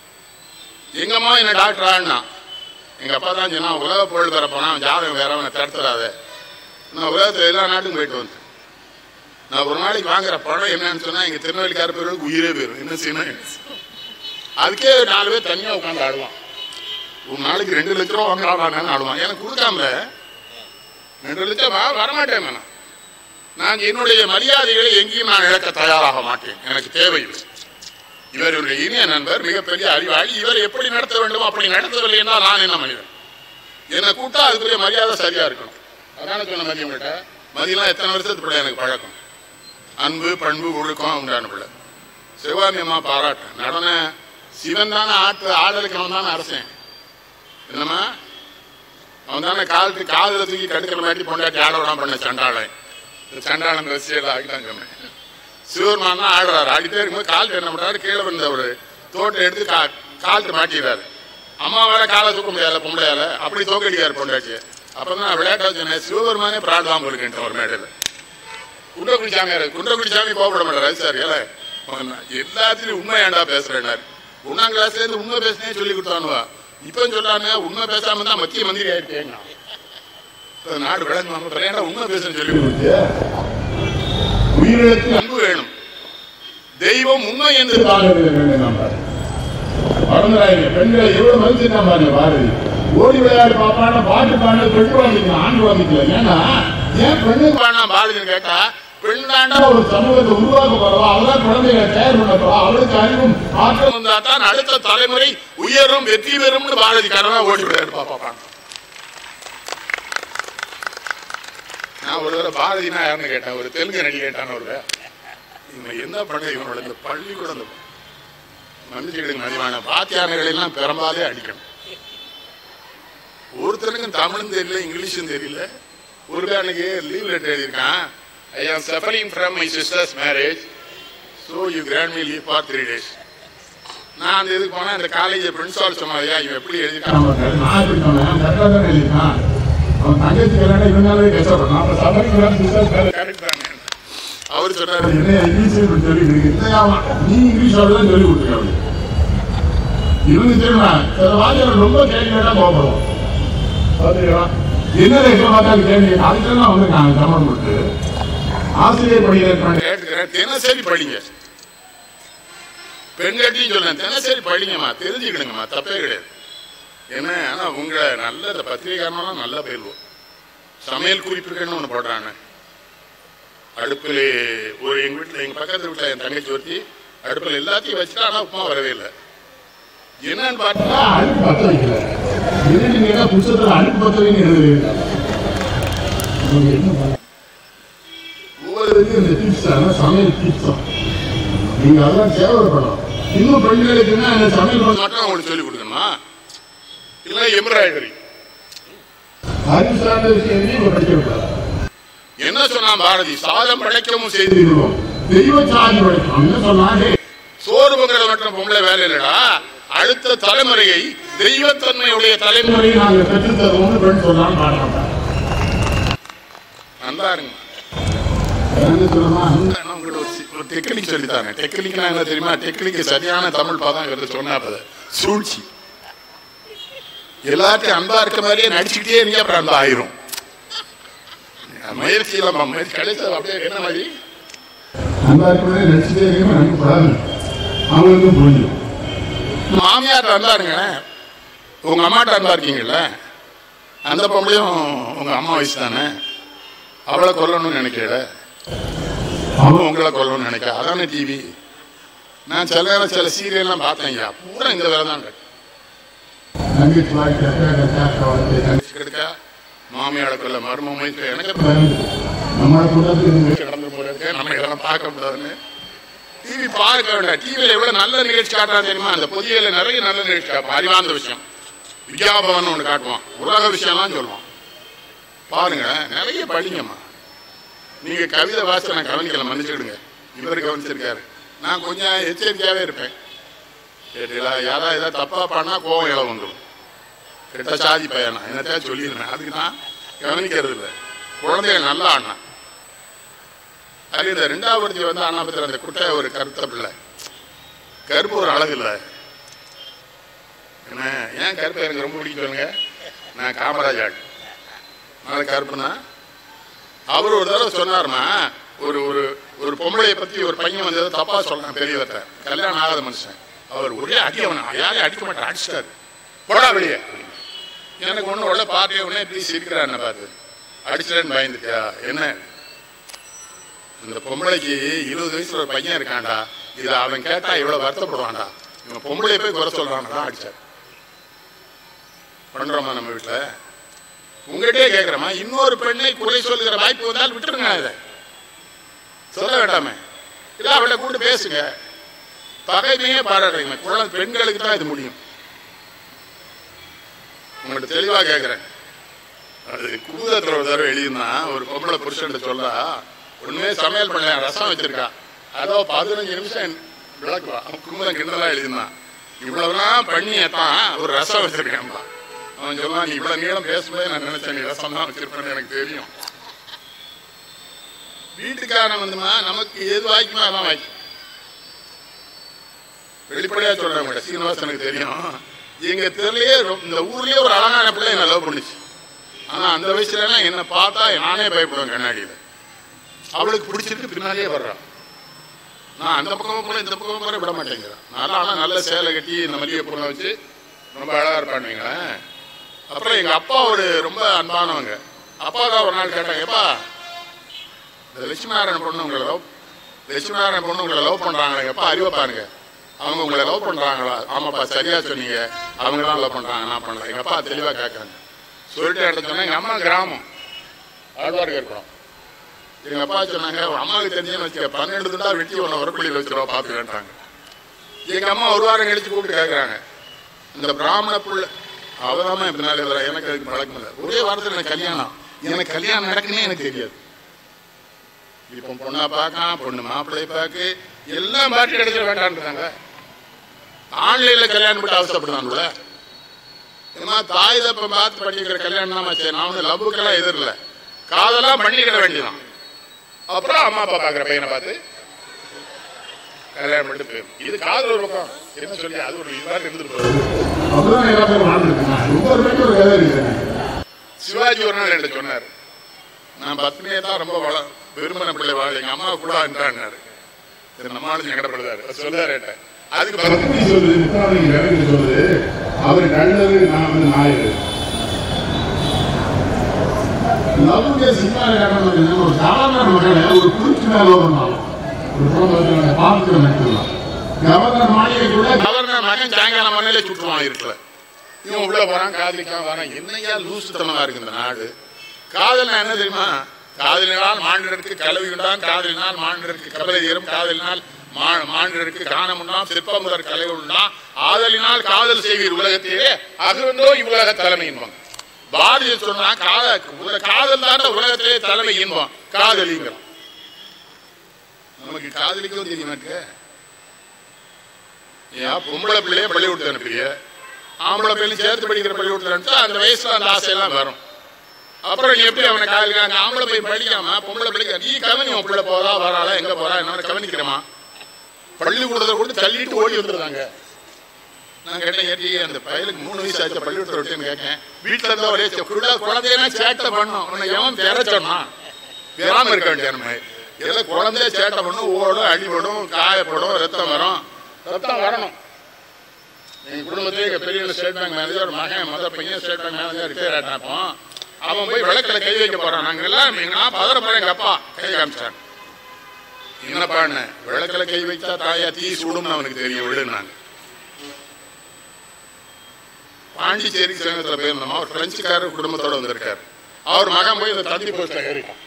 எங்க அம்மா என்ன டாக்டர் ஆடினா எங்க அப்பா தான் சொன்னா உலக புகழ் பெற போனா அவன் ஜாதகம் வேற அவனை தடுத்துடாத நான் உலகத்துல எல்லா நாட்டுக்கும் போயிட்டு வந்தேன் நான் ஒரு நாளைக்கு வாங்குற பணம் என்னன்னு சொன்னா எங்க திருநெல்வேலிக்கார பேருக்கு உயிரே போயிடும் என்ன செய்யணும் அதுக்கே நாலு பேர் தனியா உட்காந்து ஆடுவான் ஒரு நாளைக்கு ரெண்டு லட்ச ரூபா வாங்குறான்னு ஆடுவான் எனக்கு கொடுக்காம ரெண்டு லட்சம் வா- வரமாட்டேன் நான் நான் என்னுடைய மரியாதைகளை எங்கேயும் நான் இழக்க தயாராக மாட்டேன் எனக்கு தேவையில்லை இவர் என்னுடைய இனிய நண்பர் மிகப்பெரிய அறிவாளி இவர் எப்படி நடத்த வேண்டுமோ அப்படி நடத்தவில்லை என்றால் நான் என்ன மனிதன் என்னை கூட்டா அதுக்குரிய மரியாதை சரியா இருக்கணும் அதான சொன்ன மதியம் கிட்ட மதியெல்லாம் எத்தனை வருஷத்து பிள்ளை எனக்கு பழக்கம் அன்பு பண்பு ஒழுக்கம் உண்டான பிள்ளை சிவகாமி அம்மா பாராட்டேன் நடன சிவன் தானே ஆட்டு ஆடலுக்கு அவன் தானே அரசன் என்னம்மா அவன் தானே காலுக்கு காலில் தூக்கி கடுக்கிற மாதிரி பொண்டாட்டி ஆட விடாம பண்ண சண்டாளன் இந்த சண்டாளன் ரசிகர்கள் ஆகிட்டான் சொன்னேன் சிவருமான் தான் ஆடுறாரு ஆடிட்டே இருக்கும்போது கால் என்ன பண்றாரு கீழே விழுந்த ஒரு தோட்டை எடுத்து கா கால்ட்டு மாட்டிடுறாரு அம்மாவால காலை தூக்க முடியாத பொம்பளையால அப்படி தோக்கடிக்காரு பொண்டாட்டிய அப்பதான் விளையாட்டா சொன்னேன் சிவபெருமானே பிராடுதான் இருக்குன்ற ஒரு மேடையில் குன்றக்குடி சாமியார் குன்றக்குடி சாமி கோபப்பட மாட்டாரு சார் ஏல எல்லாத்திலையும் உண்மை ஏன்டா பேசுறேன்னாரு ஒன்னாம் கிளாஸ்ல இருந்து உண்மை பேசினே சொல்லி கொடுத்தானுவா இப்ப சொல்லானு உண்மை பேசாம தான் மத்திய மந்திரி ஆயிருக்கேங்க இப்ப நாடு விளங்கு ஏன்டா உண்மை பேசுன்னு சொல்லி கொடுத்து உயிரிழத்து அன்பு வேணும் தெய்வம் உண்மை என்று மறந்துடாதீங்க பெண்களை எவ்வளவு மதிச்சுட்டான் பாருங்க பாரதி ஓடி விளையாடு பாப்பான பாட்டு பாடு பெண் வாங்கிக்கலாம் ஆண் வாங்கிக்கலாம் ஏன்னா ஏன் பெண்ணு பாடினா பாரதின்னு கேட்டா பெண் தாண்டா ஒரு சமூகத்தை உருவாக்க போறவா அவதான் குழந்தைகளை தயார் பண்ண போறா அவளுக்கு அறிவும் ஆற்றலும் வந்தா தான் அடுத்த தலைமுறை உயரும் வெற்றி பெறும்னு பாரதி கரவா ஓடி விளையாடு பாப்பா நான் ஒரு தடவை பாரதினா யாருன்னு கேட்டேன் ஒரு தெலுங்கு நடி கேட்டான் ஒரு இவன் என்ன பண்ண இவனோட இந்த பள்ளிக்கூடம் இந்த மன்னிச்சுக்கிடுங்க மதிவான வாத்தியானங்களை எல்லாம் பெரும்பாலே அடிக்கணும் ஒருத்தனுக்கும் தமிழும் தெரியல இங்கிலீஷும் தெரியல ஒரு பேர் அன்னைக்கு லீவ் லெட்டர் எழுதியிருக்கான் I am suffering from my sister's marriage so you grant me leave for three days நான் அந்த இதுக்கு போனா இந்த காலேஜ் பிரின்சிபால் சொன்னாரியா இவன் எப்படி எழுதிட்டான் நான் எப்படி சொன்னேன் கரெக்டா தான் எழுதிட்டான் அவன் தங்கச்சி கல்யாணம் இருந்தாலே கஷ்டப்பட்டான் அப்ப சபரிக்கு கரெக்ட் தானே அவர் சொன்னாரு என்ன இங்கிலீஷ் இப்படி சொல்லிட்டு இருக்கு இல்லையா நீ இங்கிலீஷ் தான் சொல்லி கொடுத்துருக்க இவங்க தெரியுமா சில வாத்தியார் ரொம்ப கேள்வி கேட்டா கோபப்படும் பாத்தீங்களா? என்ன எப்ப பார்த்தாலும் கேள்வி கேட்டா அதுக்கெல்லாம் வந்திருக்காங்க தமிழ் கொடுத்து ஆசிரியர் படிக்கிறேன் கேட்டுக்கிறேன் தினசரி படிங்க பெண்கட்டியும் சொல்லேன் தினசரி படிங்கம்மா தெரிஞ்சுக்கிடுங்கம்மா தப்பே கிடையாது என்ன ஆனா உங்களை நல்ல இந்த பத்திரிகைக்காரனெல்லாம் நல்லா பயில்வோம் சமையல் குறிப்புகள்னு ஒன்று போடுறாங்க அடுப்பில் ஒரு எங்க வீட்டில் எங்க பக்கத்து வீட்டில் என் தங்கச்சி ஒருத்தி அடுப்பில் எல்லாத்தையும் வச்சுட்டா ஆனால் உப்புமா வரவே இல்லை என்னன்னு பார்த்தா அடுப்பு பத்த வைக்கல எதுக்கு நீங்க புத்தகத்துல அடுப்பு பத்த வைன்னு எழுதுறீங்க நீங்க என்ன பண்ண- ஒவ்வொரு இதுக்கும் இந்த டிப்ஸ் அதான் சமையல் டிப்ஸ் நீங்க அதெல்லாம் தேவைப்படும் இன்னும் பெண்களுக்குன்னா இந்த சமையல் பண்ண மட்டும் அவங்களுக்கு சொல்லிக் கொடுக்கணுமா இல்லை எம்ப்ராய்டரி அறிவு சார்ந்த விஷயத்தையும் இவங்க படிக்கக்கூடாது என்ன சொன்னான் பாரதி சாதம் படைக்கவும் செய்து செய்திருவோம் தெய்வ சாதி படிக்கணும் என்ன சொன்னாலே சோறு பொங்கல மட்டும் பொம்பளை வேலை இல்லடா அடுத்த தலைமுறையை தெய்வத்தன்மையுடைய தலைமுறை முறை நாங்கள் பெற்றுத் தருவோம்னு பெண் சொன்னாலும் பாடுறாங்க நல்லா இருங்க என்ன சொல்லணுமா நான் உங்களுக்கு ஒரு சி- ஒரு டெக்னிக் சொல்லித்தாங்க டெக்னிக்னா என்ன தெரியுமா டெக்னிக் சரியான தமிழ் பதம் இவர் சொன்னா சூழ்ச்சி எல்லாத்தையும் அன்பா இருக்க மாதிரியே நடிச்சுக்கிட்டே இருங்க அப்புறம் அன்பா ஆயிரும் முயற்சி இல்லாம முயற்சி கிடைச்சது அப்படியே என்ன மாதிரி அன்பா இருக்கிறதே நடிச்சுட்டே இருக்கவே நமக்கு படாது அவங்களுக்கும் புரிஞ்சிடும் மாமியார் அன்பா இருங்க உங்க அம்மாட்ட அன்பா இருக்கீங்கல்ல அந்த பொம்பளையும் உங்க அம்மா வயசு தானே அவளை கொல்லணும்னு நினைக்கல அவன் உங்களை கொல்லணும்னு நினைக்க அதானே டிவி நான் சில நேரம் சில சீரியல்லாம் பார்த்தேன் ஐயா பூரா இந்த வேலை தான் தங்கச்சி வாழ்க்கை அக்கா கக்கா அக்கா வாழ்க்கை தங்கச்சி கிடைக்கா மாமியாரை கொல்ல மர்ம முயற்சி எனக்கு நம்மளை கூடாது நடந்து போறது நம்ம இதெல்லாம் பார்க்க கூடாதுன்னு டிவி பார்க்க வேண்டாம் டிவியில் எவ்வளவு நல்ல நிகழ்ச்சி காட்டுறான் தெரியுமா அந்த பொதியில நிறைய நல்ல நிகழ்ச்சி காட்டும் அறிவார்ந்த விஷயம் வித்யாபவன் ஒன்று காட்டுவான் உலக விஷயம்லாம் சொல்லுவான் பாருங்க நிறைய படிங்கம்மா நீங்க கவிதை வாசிச்சு நான் கவனிக்கல மன்னிச்சுடுங்க இவர் கவனிச்சிருக்காரு நான் கொஞ்சம் எச்சரிக்கையாவே இருப்பேன் கேட்டீங்களா யாராவது ஏதாவது தப்பா பண்ணா கோவம் இளம் வந்துடும் கெட்ட சாதி பையனா என்னத்தையா சொல்லிடுறேன் அதுக்கு தான் கவனிக்கிறது இல்லை குழந்தைகள் நல்ல அண்ணா அது இந்த ரெண்டாவது வந்து அண்ணா பத்திர அந்த குட்டை ஒரு கருத்த பிள்ளை கருப்பு ஒரு அழகு இல்லை என்ன ஏன் கருப்பு எனக்கு ரொம்ப பிடிக்கும் சொல்லுங்க நான் காமராஜ் ஆள் அதனால கருப்புனா அவர் ஒரு தடவை சொன்னாருமா ஒரு ஒரு ஒரு பொம்பளையை பத்தி ஒரு பையன் வந்து ஏதோ தப்பா சொல்றான் பெரியவர்கிட்ட கல்யாணம் ஆகாத மனுஷன் அவர் ஒரே அடி அவன் யாரையும் அடிக்க மாட்டார் அடிச்சிட்டாரு போடா வெளியே எனக்கு ஒண்ணு உள்ள பார்ட்டி உடனே இப்படி சிரிக்கிறார் என்ன பார்த்து அடிச்சிட்டேன்னு பயந்துட்டியா என்ன இந்த பொம்பளைக்கு இருபது வயசுல ஒரு பையன் இருக்கான்டா இத அவன் கேட்டா இவ்வளவு வருத்தப்படுவான்டா இவன் பொம்பளைய போய் குறை சொல்றான்டா அடிச்சார் பண்றோமா நம்ம வீட்டுல உங்ககிட்டயே கேக்குறமா இன்னொரு பெண்ணை குறை சொல்லுகிற வாய்ப்பு வந்தால் விட்டுருங்க இதை சொல்ல வேண்டாமே இல்ல அவளை கூட்டு பேசுங்க பகைமையே பாராடுறீங்க குழந்தை பெண்களுக்கு தான் இது முடியும் உங்கள்ட்ட தெளிவா கேக்குறேன் அது குமுதத்துல ஒரு தடவை எழுதியிருந்தான் ஒரு பொம்பளை புருஷன் சொல்றா ஒண்ணுமே சமையல் பண்ணல ரசம் வச்சிருக்கா அதோ பதினஞ்சு நிமிஷம் விளக்குவா அவன் குமுதம் கிண்டலா எழுதியிருந்தான் இவ்வளவுலாம் பண்ணியத்தான் ஒரு ரசம் வச்சிருக்கான்பா அவன் சொல்லுவான் நீ இவ்வளவு நீளம் பேசும்போது நான் நினைச்சேன் நீ ரசம் தான் வச்சிருப்பேன்னு எனக்கு தெரியும் வீட்டுக்காரன் வந்துமா நமக்கு எது வாய்க்குமோ அதான் வாய்க்கும் வெளிப்படையா சொல்றேன் உங்கள்ட்ட சீனிவாசனுக்கு தெரியும் எங்க தெருலயே ரொ- இந்த ஊர்லயே ஒரு அழகான பிள்ளை என்ன லவ் பண்ணுச்சு ஆனா அந்த வயசுல எல்லாம் என்ன பார்த்தா நானே பயப்படுவேன் கண்ணாடியில அவளுக்கு பிடிச்சிருக்கு பின்னாலே வர்றான் நான் அந்த பக்கம் போல இந்த பக்கம் போல விட மாட்டேங்கிறேன் நல்லா ஆனா நல்ல சேலை கட்டி இந்த மல்லிகை பூனை வச்சு ரொம்ப அழகா இருப்பான்னு வைங்களேன் அப்புறம் எங்க அப்பா ஒரு ரொம்ப அன்பானவங்க அப்பா தான் ஒரு நாள் கேட்டாங்க எப்பா இந்த லட்சுமிநாராயண பொண்ணு உங்களை லவ் லட்சுமிநாராயண பொண்ணு உங்களை லவ் பண்றாங்களே எப்பா அறிவை பாருங்க அவங்க உங்களை லவ் பண்றாங்களா ஆமாப்பா சரியா சொன்னீங்க அவங்க தான் லவ் பண்றாங்க நான் பண்ணல எங்க அப்பா தெளிவா கேட்கறாங்க சொல்லிட்டு எடுத்து சொன்னா எங்க அம்மா கிராமம் ஆழ்வார்க்கு இருக்கிறோம் எங்க அப்பா சொன்னாங்க உன் அம்மாவுக்கு தெரிஞ்சுன்னு வச்சுக்க பன்னெண்டு துண்டா வெட்டி உன்னை உரப்பள்ளியில் வச்சிருவா பார்த்து வேண்டாங்க எங்க அம்மா ஒரு வாரம் கழிச்சு கூப்பிட்டு கேட்கறாங்க இந்த பிராமண புள்ள அவதாம பின்னாலே வர எனக்கு அதுக்கு பழக்கம் இல்லை ஒரே வாரத்தில் எனக்கு கல்யாணம் எனக்கு கல்யாணம் நடக்குன்னே எனக்கு தெரியாது இப்போ பொண்ணா பார்க்கான் பொண்ணு மாப்பிள்ளைய பார்க்க எல்லாம் பாட்டு கிடைச்சிட வேண்டான்றாங்க ஆன்லைன்ல கல்யாணம் பண்ணி அவசரப்படுறாங்கல்ல ஏன்னா தாய் தப்ப பார்த்து பண்ணிக்கிற கல்யாணம் தான் சரி நான் வந்து லவ்வுக்கெல்லாம் எதிரில்ல காதெல்லாம் பண்ணிக்கிட வேண்டியதான் அப்புறம் அம்மா அப்பா பார்க்குற பையனை பார்த்து கல்யாணம் பண்ணிட்டு போயிடும் இது காதல் ஒரு பக்கம் என்ன சொல்லி அது ஒரு இதுவாக இருந்துட்டு போகுது அப்படிதான் எல்லா பேரும் வாழ்ந்துருக்காங்க ஒவ்வொரு பேருக்கு ஒரு வேலை இருக்குது சிவாஜி ஒரு நாள் என்கிட்ட சொன்னார் நான் பத்னியை தான் ரொம்ப வள விரும்பின பிள்ளை வாழ எங்க அம்மா கூட என்றாரு சரி நம்மளும் சங்கடப்படுதாரு அவர் சொல்லுவாரு என்கிட்ட அதுக்கு பதில் பக்தி சொல்லுது முத்தாளி வேலைக்கு சொல்லுது அவர் கண்டது நான் வந்து நாயர் லவ்வுடைய சிங்கார காரணம் என்ன ஒரு சாதாரண மக்களை ஒரு குறிச்சு மேல பண்ணாலும் ஒரு குடும்பத்தில் பார்த்து நடத்தலாம் கவர்னர் மாளிகை கூட கவர்னர் மகன் சாயங்காலம் மண்ணிலே சுற்றுவான் இருக்கல இவன் உள்ள போறான் காதலிக்கான் வரான் என்னையா லூசுத்தனமா இருக்கு இந்த நாடு காதல்னா என்ன தெரியுமா காதலினால் மாண்டிற்கு கலவி உண்டான் காதலினால் மாண்டிற்கு கவலை தீரும் காதலினால் மா- மாண்டிற்கு காணம் உண்டாம் சிற்பம் முதற் கலை உண்டாம் ஆதலினால் காதல் செய்வீர் உலகத்திலே அகுந்தோ இவ்வுலக தலைமை இன்பம் பாரதிய சொன்னா காத உல- காதல் தான் உலகத்திலே தலைமை இன்பம் காதலிங்கிறோம் நமக்கு காதலிக்கவும் தெரிய மாட்டேங்க ஏன் பொம்பளை பிள்ளைய பள்ளிக்கூடத்து அனுப்புறிய ஆம்பளை பிள்ளையும் சேர்த்து படிக்கிற பள்ளிக்கூடத்துல அனுப்பிச்சா அந்த வயசுல அந்த ஆசையெல்லாம் வரும் அப்புறம் நீ எப்படி அவனை காதலிக்கிறாங்க ஆம்பளை போய் படிக்காம பொம்பளை பிள்ளைங்க நீ கவனி உன் பிள்ளை போறா வராளா எங்க போறா என்ன கவனிக்கிறமா பள்ளிக்கூடத்தை கொண்டு தள்ளிட்டு ஓடி வந்துருந்தாங்க நான் கேட்டேன் ஏற்றி அந்த பயலுக்கு மூணு வயசு ஆச்சு பள்ளிக்கூடத்தை விட்டுன்னு கேட்டேன் வீட்டுல இருந்தா ஒரே சே- புள்ள குழந்தையெல்லாம் சேட்டை பண்ணும் உன்னை எவன் பெற சொன்னான் பெறாம இருக்க வேண்டிய நம்ம இதெல்லாம் குழந்தைய சேட்டை பண்ணும் ஓடும் அடிபடும் காயப்படும் ரத்தம் வரும் ரத்தம் வரணும் எங்க குடும்பத்திலே எங்க பெரிய ஸ்டேட் பேங்க் மேனேஜர் ஒரு மகன் மொதல் பையன் ஸ்டேட் பேங்க் மேனேஜர் ரிட்டையர் ஆட்டாப்போ அவன் போய் விளக்கில் கை வைக்க போறான் நாங்க எல்லாம் நான் பதற போறேன் எங்க அப்பா கை காமிச்சான் என்னப்பா என்ன விளக்கில் கை வைச்சா தாயா தீ சுடும்னு அவனுக்கு தெரியும் விடுனாங்க பாண்டிச்சேரி சங்கத்தில் போயிருந்தோம் அவர் பிரெஞ்சுக்காரர் குடும்பத்தோட வந்திருக்காரு அவர் மகன் போய் இந்த தந்தி போஸ்ட்ல ஏறிட்டான்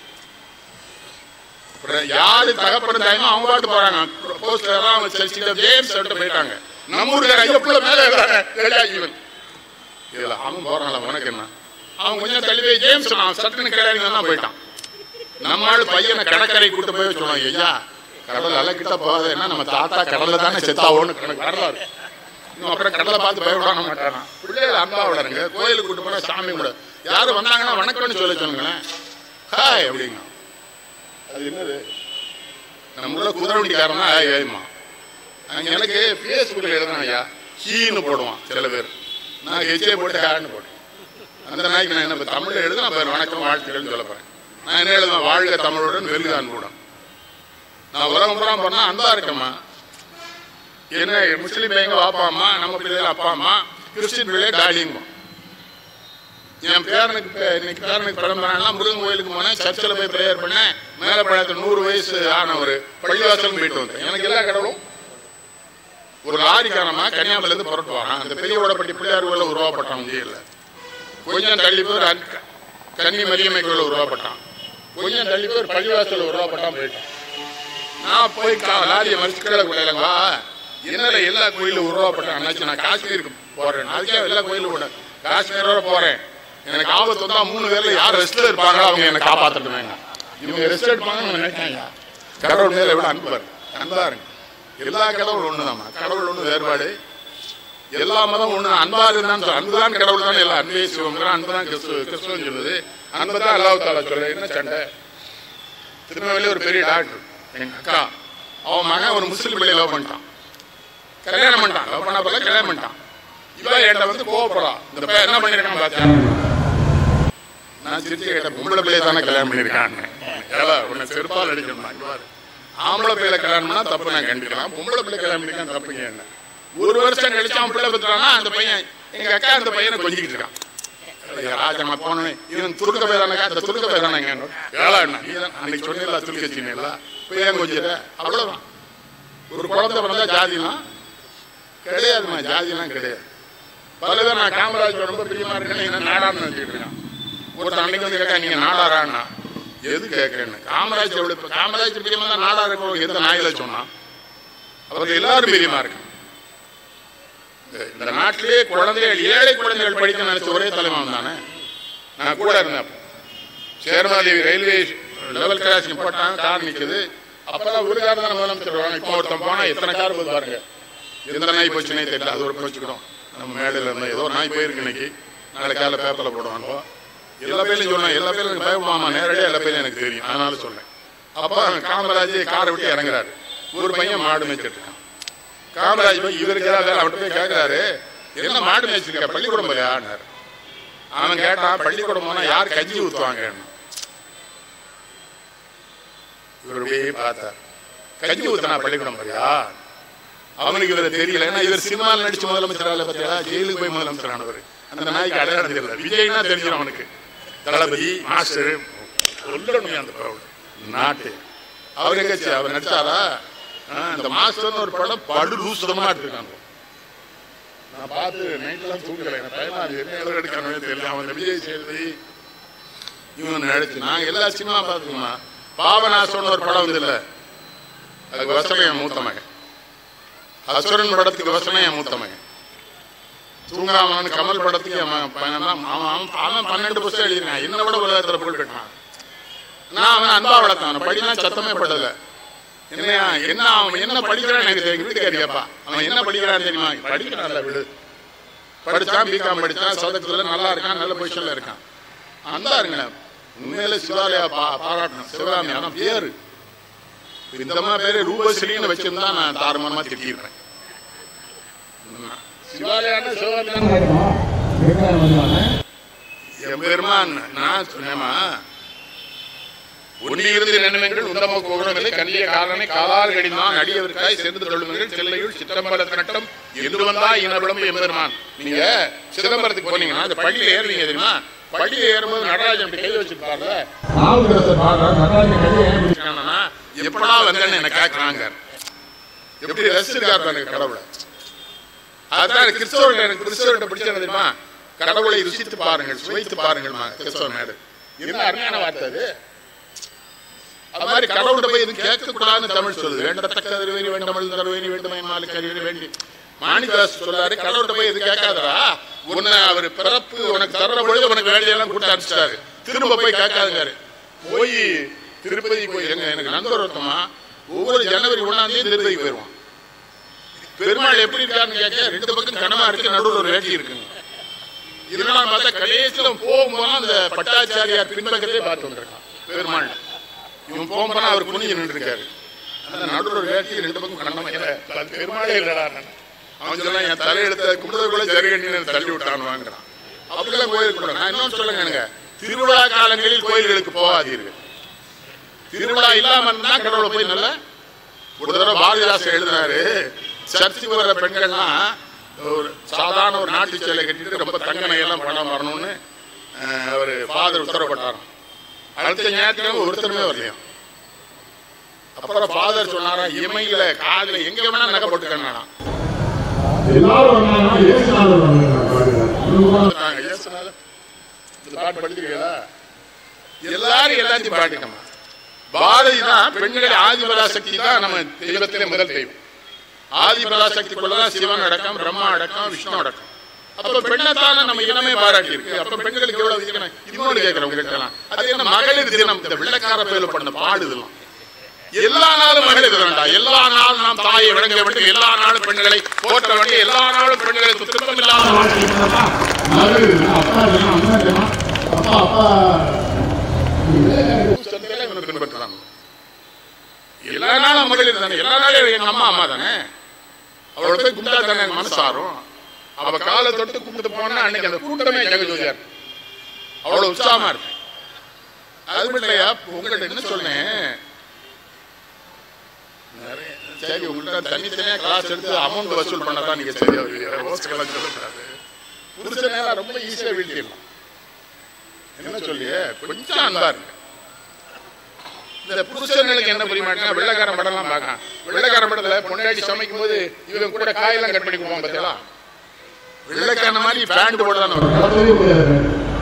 அப்புறம் யாரு தகப்பன தாயமோ அவங்க பாட்டு போறாங்க போஸ்ட்ல எல்லாம் அவங்க செல்சியில ஜேம்ஸ் சொல்லிட்டு போயிட்டாங்க நம்ம ஊருக்கார ஐயா புள்ள மேல ஏறாங்க ஏடா இவன் இதுல அவன் போறான்ல உனக்கு என்ன அவன் கொஞ்சம் தள்ளி போய் ஜேம்ஸ் நான் சட்டுன்னு கிடாரி தான் போயிட்டான் நம்ம ஆள் பையனை கடற்கரை கூட்டு போய் சொல்லுவாங்க ஐயா கடல் அலைக்கிட்ட போகாத என்ன நம்ம தாத்தா கடல்ல தானே செத்தாவோன்னு கணக்கு வரலாறு இன்னும் அப்புறம் கடலை பார்த்து பயப்படாம மாட்டானா பிள்ளைகள் அன்பா விடுறங்க கோயிலுக்கு கூட்டு போனா சாமி கூட யாரும் வந்தாங்கன்னா வணக்கம்னு சொல்ல சொல்லுங்களேன் ஹாய் அப்படிங்க அது என்னது நம்ம உள்ள குதிரை வண்டிக்காரன் தான் ஹாய் ஹாய்மா அங்க எனக்கு ஃபேஸ்புக்கில் எழுதுனா ஐயா ஹீன்னு போடுவான் சில பேர் நான் ஹெச்ஏ போட்டு ஹேன்னு போட்டேன் அந்த நாய்க்கு நான் என்ன இப்ப தமிழ்ல எழுது நான் பேர் வணக்கம் வாழ்த்துக்கள்னு சொல்ல போறேன் நான் என்ன எழுதுவேன் வாழ்க தமிழுடன் வெல்க அன்புடன் நான் உலகம் புறம் பண்ணா அன்பா இருக்கேம்மா என்ன முஸ்லீம் பையங்க அப்பா அம்மா நம்ம பிள்ளைகள் அப்பா அம்மா கிறிஸ்டின் பிள்ளைய டாடிங்க என் பேரனுக்கு பே- இன்னைக்கு பேரனுக்கு பிறந்தாங்கன்னா முருகன் கோயிலுக்கு போனேன் சர்ச்சில் போய் ப்ரேயர் பண்ணேன் மேல பழத்தில் நூறு வயசு ஆனவர் பள்ளிவாசல் போயிட்டு வந்தேன் எனக்கு எல்லா கடவுளும் ஒரு லாரிக்காரமா கன்னியாகுமரில இருந்து புறட்டு வரான் அந்த பெரிய உடப்பட்டி பிள்ளையார் கோயில உருவாப்பட்டான் ஜெயில கொஞ்சம் தள்ளி போய் ஒரு அன்- கன்னி மரியம்மை கோயில உருவாப்பட்டான் கொஞ்சம் தள்ளி போய் ஒரு பள்ளிவாசல் உருவாப்பட்டான் போயிட்டான் நான் போய் கா- லாரியை மறிச்சு கீழே கொள்ளையிலங்க என்னல எல்லா கோயிலும் உருவாப்பட்டேன் அண்ணாச்சி நான் காஷ்மீருக்கு போறேன் அதுக்கே எல்லா கோயிலும் விட காஷ்மீரோட போறேன் எனக்கு ஆபத்து வந்தா மூணு பேர்ல யார் ரெஸ்ட்ல இருப்பாங்களோ அவங்க என்ன காப்பாத்தட்டுமே இவங்க ரெஸ்ட் எடுப்பாங்கன்னு நான் நினைக்காங்க கடவுள் மேல விட அன்பு பாருங்க. அன்பா இருங்க எல்லா கடவுள் ஒண்ணுதாம்மா கடவுள் ஒண்ணு வேறுபாடு எல்லா மதம் ஒண்ணு அன்பா இருந்தான்னு சொல்ல அன்புதான் கடவுள் தான் எல்லாம் அன்பே சிவங்கிறான் அன்புதான் கிறிஸ்துவ கிறிஸ்துவன் சொல்லுது அன்புதான் அல்லாஹ் தாலா சொல்லுது என்ன சண்டை திருநெல்வேலி ஒரு பெரிய டாக்டர் எங்க அக்கா அவன் மகன் ஒரு முஸ்லீம் பிள்ளை லவ் பண்ணிட்டான் கல்யாணம் பண்ணிட்டான் லவ் பண்ண பிள்ளை கல்யாணம் பண்ணிட்டான் இவன் என்கிட்ட வந்து கோவப்படா இந்த பையன் என்ன பண்ணிருக்கான் பாத்தியா நான் சிரிச்சு கேட்டேன் பொம்பளை பிள்ளைய தானே கல்யாணம் பண்ணிருக்கான்னு ஏலா உன்னை செருப்பால் அடிக்கணும் இங்க பாரு. ஆம்பளை பிள்ளைல கல்யாணம் பண்ணா தப்பு நான் கண்டிக்கலாம் பொம்பளை பிள்ளை கல்யாணம் பண்ணிருக்கான் தப்புங்க என்ன ஒரு வருஷம் கழிச்சு அவன் பிள்ளை பெற்றானா அந்த பையன் எங்க அக்கா அந்த பையனை கொஞ்சிக்கிட்டு இருக்கான் ராஜமா போனே இவன் துருக்க பேதானே அந்த துருக்க பேதானங்க ஏழா என்ன நீ தான் அன்னைக்கு சொன்னீங்களா துருக்க சீனியல்ல போய் ஏன் கொஞ்சிற அவ்வளவுதான் ஒரு குழந்தை பிறந்தா ஜாதிலாம் கிடையாதுமா ஜாதிலாம் கிடையாது பல பேர் நான் காமராஜ் ரொம்ப பிரியமா இருக்கேன் என்ன நாடான்னு நினைச்சிட்டு இருக்கான் ஒருத்தன் அன்னைக்கு வந்து கேட்க நீங்க நாடாரான்னா எது கேட்கறேன்னு காமராஜ் எவ்வளவு காமராஜ் பிரியமா தான் நாடா இருக்கும் எந்த நாயில சொன்னான் அவருக்கு எல்லாரும் பிரியமா இருக்கு இந்த- இந்த நாட்டிலே குழந்தைகள் ஏழை குழந்தைகள் படிக்க நினைச்ச ஒரே தலைவன் தானே நான் கூட இருந்தேன் அப்போ. சேர்மாதேவி ரயில்வே லெவல் கிராசிங் போட்டாங்க கார் நிக்குது அப்பதான் ஒரு கார் தான் முதலமைச்சர் வருவாங்க இப்போ ஒருத்தன் போனா எத்தனை கார் போது பாருங்க எந்த நாய் போச்சுனே தெரியல அது ஒரு போச்சுக்கிறோம் நம்ம மேடையில் இருந்தா ஏதோ ஒரு நாய் போயிருக்கு இன்னைக்கு நாளைக்கு காலைல பேப்பர்ல போடுவாங்க எல்லா பேர்லையும் சொன்னேன் எல்லா பேரும் எனக்கு பயப்படுவாமா நேரடியாக எல்லா பேரும் எனக்கு தெரியும் அதனால சொன்னேன் அப்ப காமராஜ் காரை விட்டு இறங்குறாரு ஒரு பையன் மாடு மேய்ச்சிட்டு இருக்கான் காமராஜ் போய் இவருக்கு ஏதாவது வேலை அவர்கிட்ட போய் கேட்கிறாரு என்ன மாடு மேய்ச்சிருக்க பள்ளிக்கூடம் போயான்னாரு அவன் கேட்டான் பள்ளிக்கூடம் போனா யார் கஞ்சி ஊத்துவாங்கன்னு இவர் அப்படியே பார்த்தார் கஞ்சி ஊத்துனா பள்ளிக்கூடம் போறியா அவனுக்கு இவரை தெரியல ஏன்னா இவர் சினிமாவில் நடிச்சு முதலமைச்சரால பார்த்தீங்களா ஜெயிலுக்கு போய் முதலமைச்சர் ஆனவர் அந்த நாய்க்கு அடையாளம் தெரியல விஜய்னா தெரிஞ்சிடும் அவனுக்கு தளபதி மாஸ்டர் சொல்லணுமே அந்த படம் நாட்டு அவர் எங்கச்சு அவர் நடிச்சாரா ஆ, அந்த மாஸ்டர்னு ஒரு படம் படு லூசுதமா எடுத்திருக்காங்க நான் பார்த்து நைட்லாம் தூங்கல எனக்கு பயமா இருக்கு என்ன எழுத எடுக்கணுமே தெரியல அவன் இந்த விஜய் சேதுபதி இவன் நடிச்சு நாங்க எல்லா சினிமா பார்த்துக்கோமா பாபநாசம்னு ஒரு படம் வந்து இல்ல அதுக்கு வசனம் என் மூத்த மகன் அசுரன் படத்துக்கு வசனம் என் மூத்த மகன் தூங்காமன் கமல் படத்துக்கு என் மகன் பையன் தான். அவன் அவன் அவன் பன்னெண்டு புஸ்தகம் எழுதினான் என்ன விட உலகத்துல புல் கட்டினான் நான் அவன் அன்பா வளர்த்தான் படிலாம் சத்தமே படல என்னையா என்ன அவன் என்ன படிக்கிறான்னு எனக்கு தெரியும் வீட்டுக்காரி கேப்பா அவன் என்ன படிக்கிறான்னு தெரியுமா படிக்கிறான்ல விடு படிச்சான் பிகாம் படிச்சான் சதத்துல நல்லா இருக்கான் நல்ல பொசிஷன்ல இருக்கான் அந்த இருங்களேன் உண்மையில சிவாலயா பா பாராட்டணும் சிவகாமி ஆனா பேரு இந்த மாதிரி பேரு ரூபஸ்ரீன்னு வச்சிருந்தா நான் தாறுமாறமா திட்டிருப்பேன் சிவாலயான சிவாலயம் எம்பெருமான் நான் சொன்னேமா ஒன்றியிருந்து நினைவுங்கள் உந்தம கோகுணமில்லை கல்லிய காலனை காலால் கடிந்தான் அடியவருக்காய் சேர்ந்து கொள்ளுங்கள் செல்லையுள் சித்தம்பல நட்டம் என்று வந்தா இன விளம்பு எம்பெருமான் நீங்க சிதம்பரத்துக்கு போனீங்கன்னா அந்த படியில ஏறுவீங்க தெரியுமா படியில ஏறும்போது நடராஜன் அப்படி கை வச்சிருப்பார்ல இருக்கானா, எப்படா வந்தேன்னு என்ன கேட்கறாங்க எப்படி ரசிச்சிருக்காரு எனக்கு கடவுளை அதான் கிறிஸ்தவர்கள் எனக்கு கிறிஸ்தவர்கிட்ட பிடிச்சது தெரியுமா கடவுளை ருசித்து பாருங்கள் சுவைத்து பாருங்கள் கிறிஸ்தவ நாடு என்ன அருமையான வார்த்தை அது அது மாதிரி கடவுள்கிட்ட போய் எதுவும் கேட்க கூடாதுன்னு தமிழ் சொல்லுது வேண்டத்தக்க தருவேணி வேண்டமல் தருவேணி வேண்டுமை மாலுக்கு அறிவேணி வேண்டி மாணிக்கவாஸ் சொல்லாரு கடவுள்கிட்ட போய் எதுவும் கேட்காதடா உன்னை அவர் பிறப்பு உனக்கு தர்ற பொழுது உனக்கு வேண்டியெல்லாம் கொடுத்து அனுப்பிச்சிட்டாரு திரும்ப போய் கேட்காதுங்காரு போய் திருப்பதி போய் எங்க எனக்கு நண்பர் ஒருத்தமா ஒவ்வொரு ஜனவரி ஒண்ணாம் தேதி திருப்பதி போயிருவான் பெருமாள் எப்படி இருக்காருன்னு கேட்க ரெண்டு பக்கம் கனமா இருக்கு நடுவில் ஒரு வேட்டி இருக்குங்க இதெல்லாம் பார்த்தா கடைசியில போகும்போது அந்த பட்டாச்சாரியார் பின்பக்கத்திலே பார்த்து வந்திருக்கான் பெருமாள் இவன் போகும்போது அவர் குனிஞ்சு நின்று இருக்காரு அந்த நடுவில் ஒரு வேட்டி ரெண்டு பக்கம் கண்ணமா இல்ல, அது பெருமாளே இல்லடா நான். அவன் சொன்னா என் தலையெழுத்த கும்பிடுறதுக்குள்ள ஜருகண்ணின்னு தள்ளி விட்டான் வாங்குறான் அப்படிலாம் கோயிலுக்கு போறேன் நான் இன்னும் சொல்லுங்க எனக்கு திருவிழா காலங்களில் கோயில்களுக்கு போகாதீர்கள் திருவிழா இல்லாம இருந்தா கடவுளை போய் நல்ல ஒரு தடவை பாரதிதாசன் எழுதினாரு சர்ச்சுக்கு வர்ற பெண்கள்லாம் ஒரு சாதாரண ஒரு நாட்டு சேலை கட்டிட்டு ரொம்ப தங்க நகையெல்லாம் பணம் வரணும்னு அஹ், அவர் ஃபாதர் உத்தரப்பட்டாராம் அடுத்த ஞாயிற்றுக்கிழமை ஒருத்தருமே வரலையாம் அப்புறம் ஃபாதர் சொன்னாரா இமையில காதுல எங்க வேணா நகை போட்டுக்கணும் எல்லாரும் வந்தாங்கன்னா இயேசுநாதர் வந்தாங்க இயேசுநாதர் இந்த பாட்டு படிக்கிறீங்களா எல்லாரும் எல்லாத்தையும் பாட்டுக்கம்மா பாரதி தான் பெண்களை ஆதிபராசக்தி தான் நம்ம தெய்வத்திலே முதல் தெய்வம் ஆதிபராசக்திக்குள்ளதான் சிவன் அடக்கம் பிரம்மா அடக்கம் விஷ்ணு அடக்கம் அப்ப பெண்ணைத்தானே நம்ம இனமே பாராட்டி இருக்கு அப்ப பெண்களுக்கு எவ்வளவு இருக்கணும் இன்னொன்று கேட்கிறேன் உங்ககிட்ட எல்லாம் அது என்ன மகளிர் தினம் இந்த வெள்ளக்கார பேர்ல பண்ண பாடுதலாம் எல்லா நாளும் மகளிர் தினம்டா எல்லா நாளும் நாம் தாயை விளங்க வேண்டும் எல்லா நாளும் பெண்களை போற்ற வேண்டும் எல்லா நாளும் பெண்களுக்கு துன்பம் இல்லாத வாழ்க்கை மகளிர் தினம், அப்பா தினம், அம்மா தினம், அப்பா அப்பா சொந்தங்களை இவனை பின்பற்றுறாங்க எல்லா நாளும் மகளிர் தானே எல்லா நாளும் எங்க அம்மா அம்மா தானே அவளை போய் கும்பிட்டா தானே எனக்கு மனசு ஆறும் அவ காலை தொட்டு கும்பிட்டு போனா அன்னைக்கு அந்த கூட்டமே ஜெகஜோதியா இருக்கு அவ்வளவு உற்சாகமா இருக்கு அது மட்டும் இல்லையா உங்கள்கிட்ட என்ன சொன்னேன் நிறைய- சரி உங்கள்கிட்ட தனித்தனியா கிளாஸ் எடுத்து அமௌண்ட் வசூல் பண்ணதான் நீங்க சரியா வருவீங்க ஹோஸ்டல்லாம் சொல்லக்கூடாது புரிச்ச நேரம் ரொம்ப ஈஸியா வீழ்த்திடலாம் என்ன சொல்லியே கொஞ்சம் அன்பா இருக்கு இந்த புருஷர்களுக்கு என்ன புரிய மாட்டேன்னா வெள்ளக்காரன் படம்லாம் பார்க்கலாம் வெள்ளக்காரன் படத்துல பொண்டாட்டி சமைக்கும் போது இவன் கூட காயெல்லாம் கட் பண்ணி கொடுப்பான் பார்த்தீங்களா வெள்ளக்காரன் மாதிரி பேண்ட் போட தான் வரும் நடத்தவே முடியாது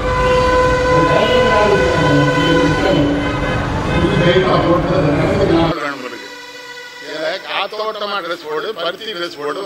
டைட்டா போட்டு அதை நடத்தி நான் வேணும் இருக்கு இதுல காத்தோட்டமா ட்ரெஸ் போடு பருத்தி ட்ரெஸ் போடு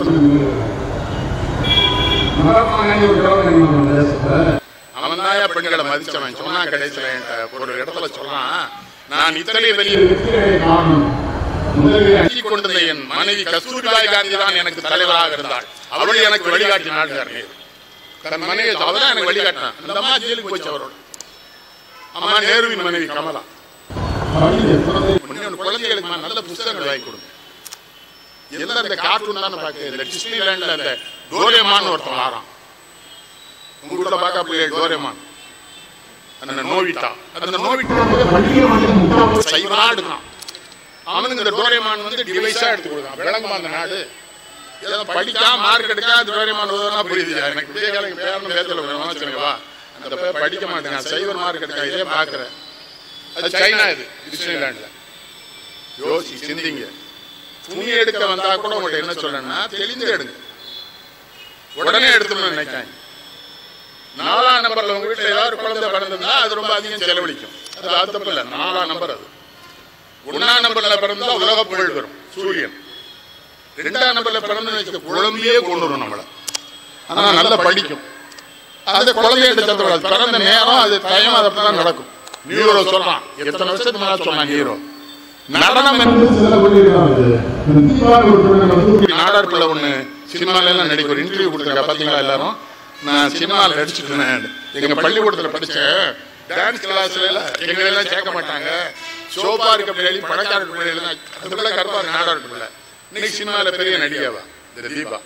மகாத்மாகாந்தி ஒரு தடவை நம்ம தேசத்துல அவன் தான் பெண்களை மதிச்சவன் சொன்னா கடைசியில என்கிட்ட ஒரு இடத்துல சொல்றான் நான் இத்தனை வெளியே வெற்றியை காணும் முதலில் அடக்கிக் கொண்டிருந்த என் மனைவி கஸ்தூரிபாய் காந்தி தான் எனக்கு தலைவராக இருந்தாள் அவள் எனக்கு வழிகாட்டினாள் தன் மனைவி அவதான் எனக்கு வழிகாட்டினான் அந்த அம்மா ஜெயிலுக்கு போச்சு அவரோட அம்மா நேருவின் மனைவி கமலா பள்ளியை திறந்து இன்னொன்று குழந்தைகளுக்கு நல்ல புத்தகங்கள் வாங்கி கொடுங்க எல்லாம் இந்த கார்ட்டூன் தானே பார்க்க இந்த டிஸ்னிலேண்ட்ல இந்த டோரேமான் ஒருத்தன் வாரான் உங்க வீட்டுல பார்க்க பிள்ளைகள் டோரேமான் அந்த நோவிட்டா அந்த நோவிட்டா பள்ளியை மட்டும் முட்டாள் சைவனா எடுக்கலாம் அவனுக்கு இந்த டோரேமான் வந்து டிவைஸா எடுத்து கொடுக்கலாம் விளங்குமா அந்த நாடு ஏதோ படிக்கா மார்க் எடுக்கா அது டோரேமான் உதவனா புரியுது எனக்கு விடிய காலைக்கு பேரணும் பேத்துல வேணும்னு சொல்லுங்க வா அந்த பையன் படிக்க மாட்டேங்க சைவர் மார்க் எடுக்கா இதே பாக்குறேன் அது சைனா இது டிஸ்னிலாண்ட்ல யோசி சிந்திங்க துணி எடுக்க வந்தா கூட உங்கள்ட்ட என்ன சொல்லணும்னா தெளிந்து எடுங்க உடனே எடுத்துடணும்னு நினைக்காங்க நாலாம் நம்பர்ல உங்க வீட்டுல ஏதாவது குழந்தை பிறந்திருந்தா அது ரொம்ப அதிகம் செலவழிக்கும் அது அது தப்பு இல்ல நாலாம் நம்பர் அது ஒன்னாம் நம்பர்ல பிறந்தா உலக புகழ் வரும் சூரியன் ரெண்டாம் நம்பர்ல பிறந்து வச்சுக்க குழந்தையே கொண்டு வரும் நம்மள ஆனா நல்லா படிக்கும் அந்த குழந்தைய எடுத்து அது பிறந்த நேரம் அது டைம் அதை தான் நடக்கும் நியூரோ சொல்றான் எத்தனை வருஷத்துக்கு மேல சொன்னான் ஹீரோ நடனம் என்பது சில பண்ணிருக்காங்க தீபாவளி ஒரு பிள்ளை நம்ம தூக்கி நாடார் பிள்ளை ஒண்ணு சினிமால எல்லாம் நடிக்க ஒரு இன்டர்வியூ கொடுத்துருக்கா பாத்தீங்களா எல்லாரும் நான் சினிமாவில் நடிச்சுட்டு இருந்தேன் எங்க பள்ளிக்கூடத்துல படிச்சேன் டான்ஸ் கிளாஸ்ல எல்லாம் எங்களை எல்லாம் சேர்க்க மாட்டாங்க சோபா இருக்க பிள்ளை பணக்கார பிள்ளை அந்த பிள்ளை கருப்பா நாடார் பிள்ளை இன்னைக்கு சினிமால பெரிய நடிகாவா இந்த தீபா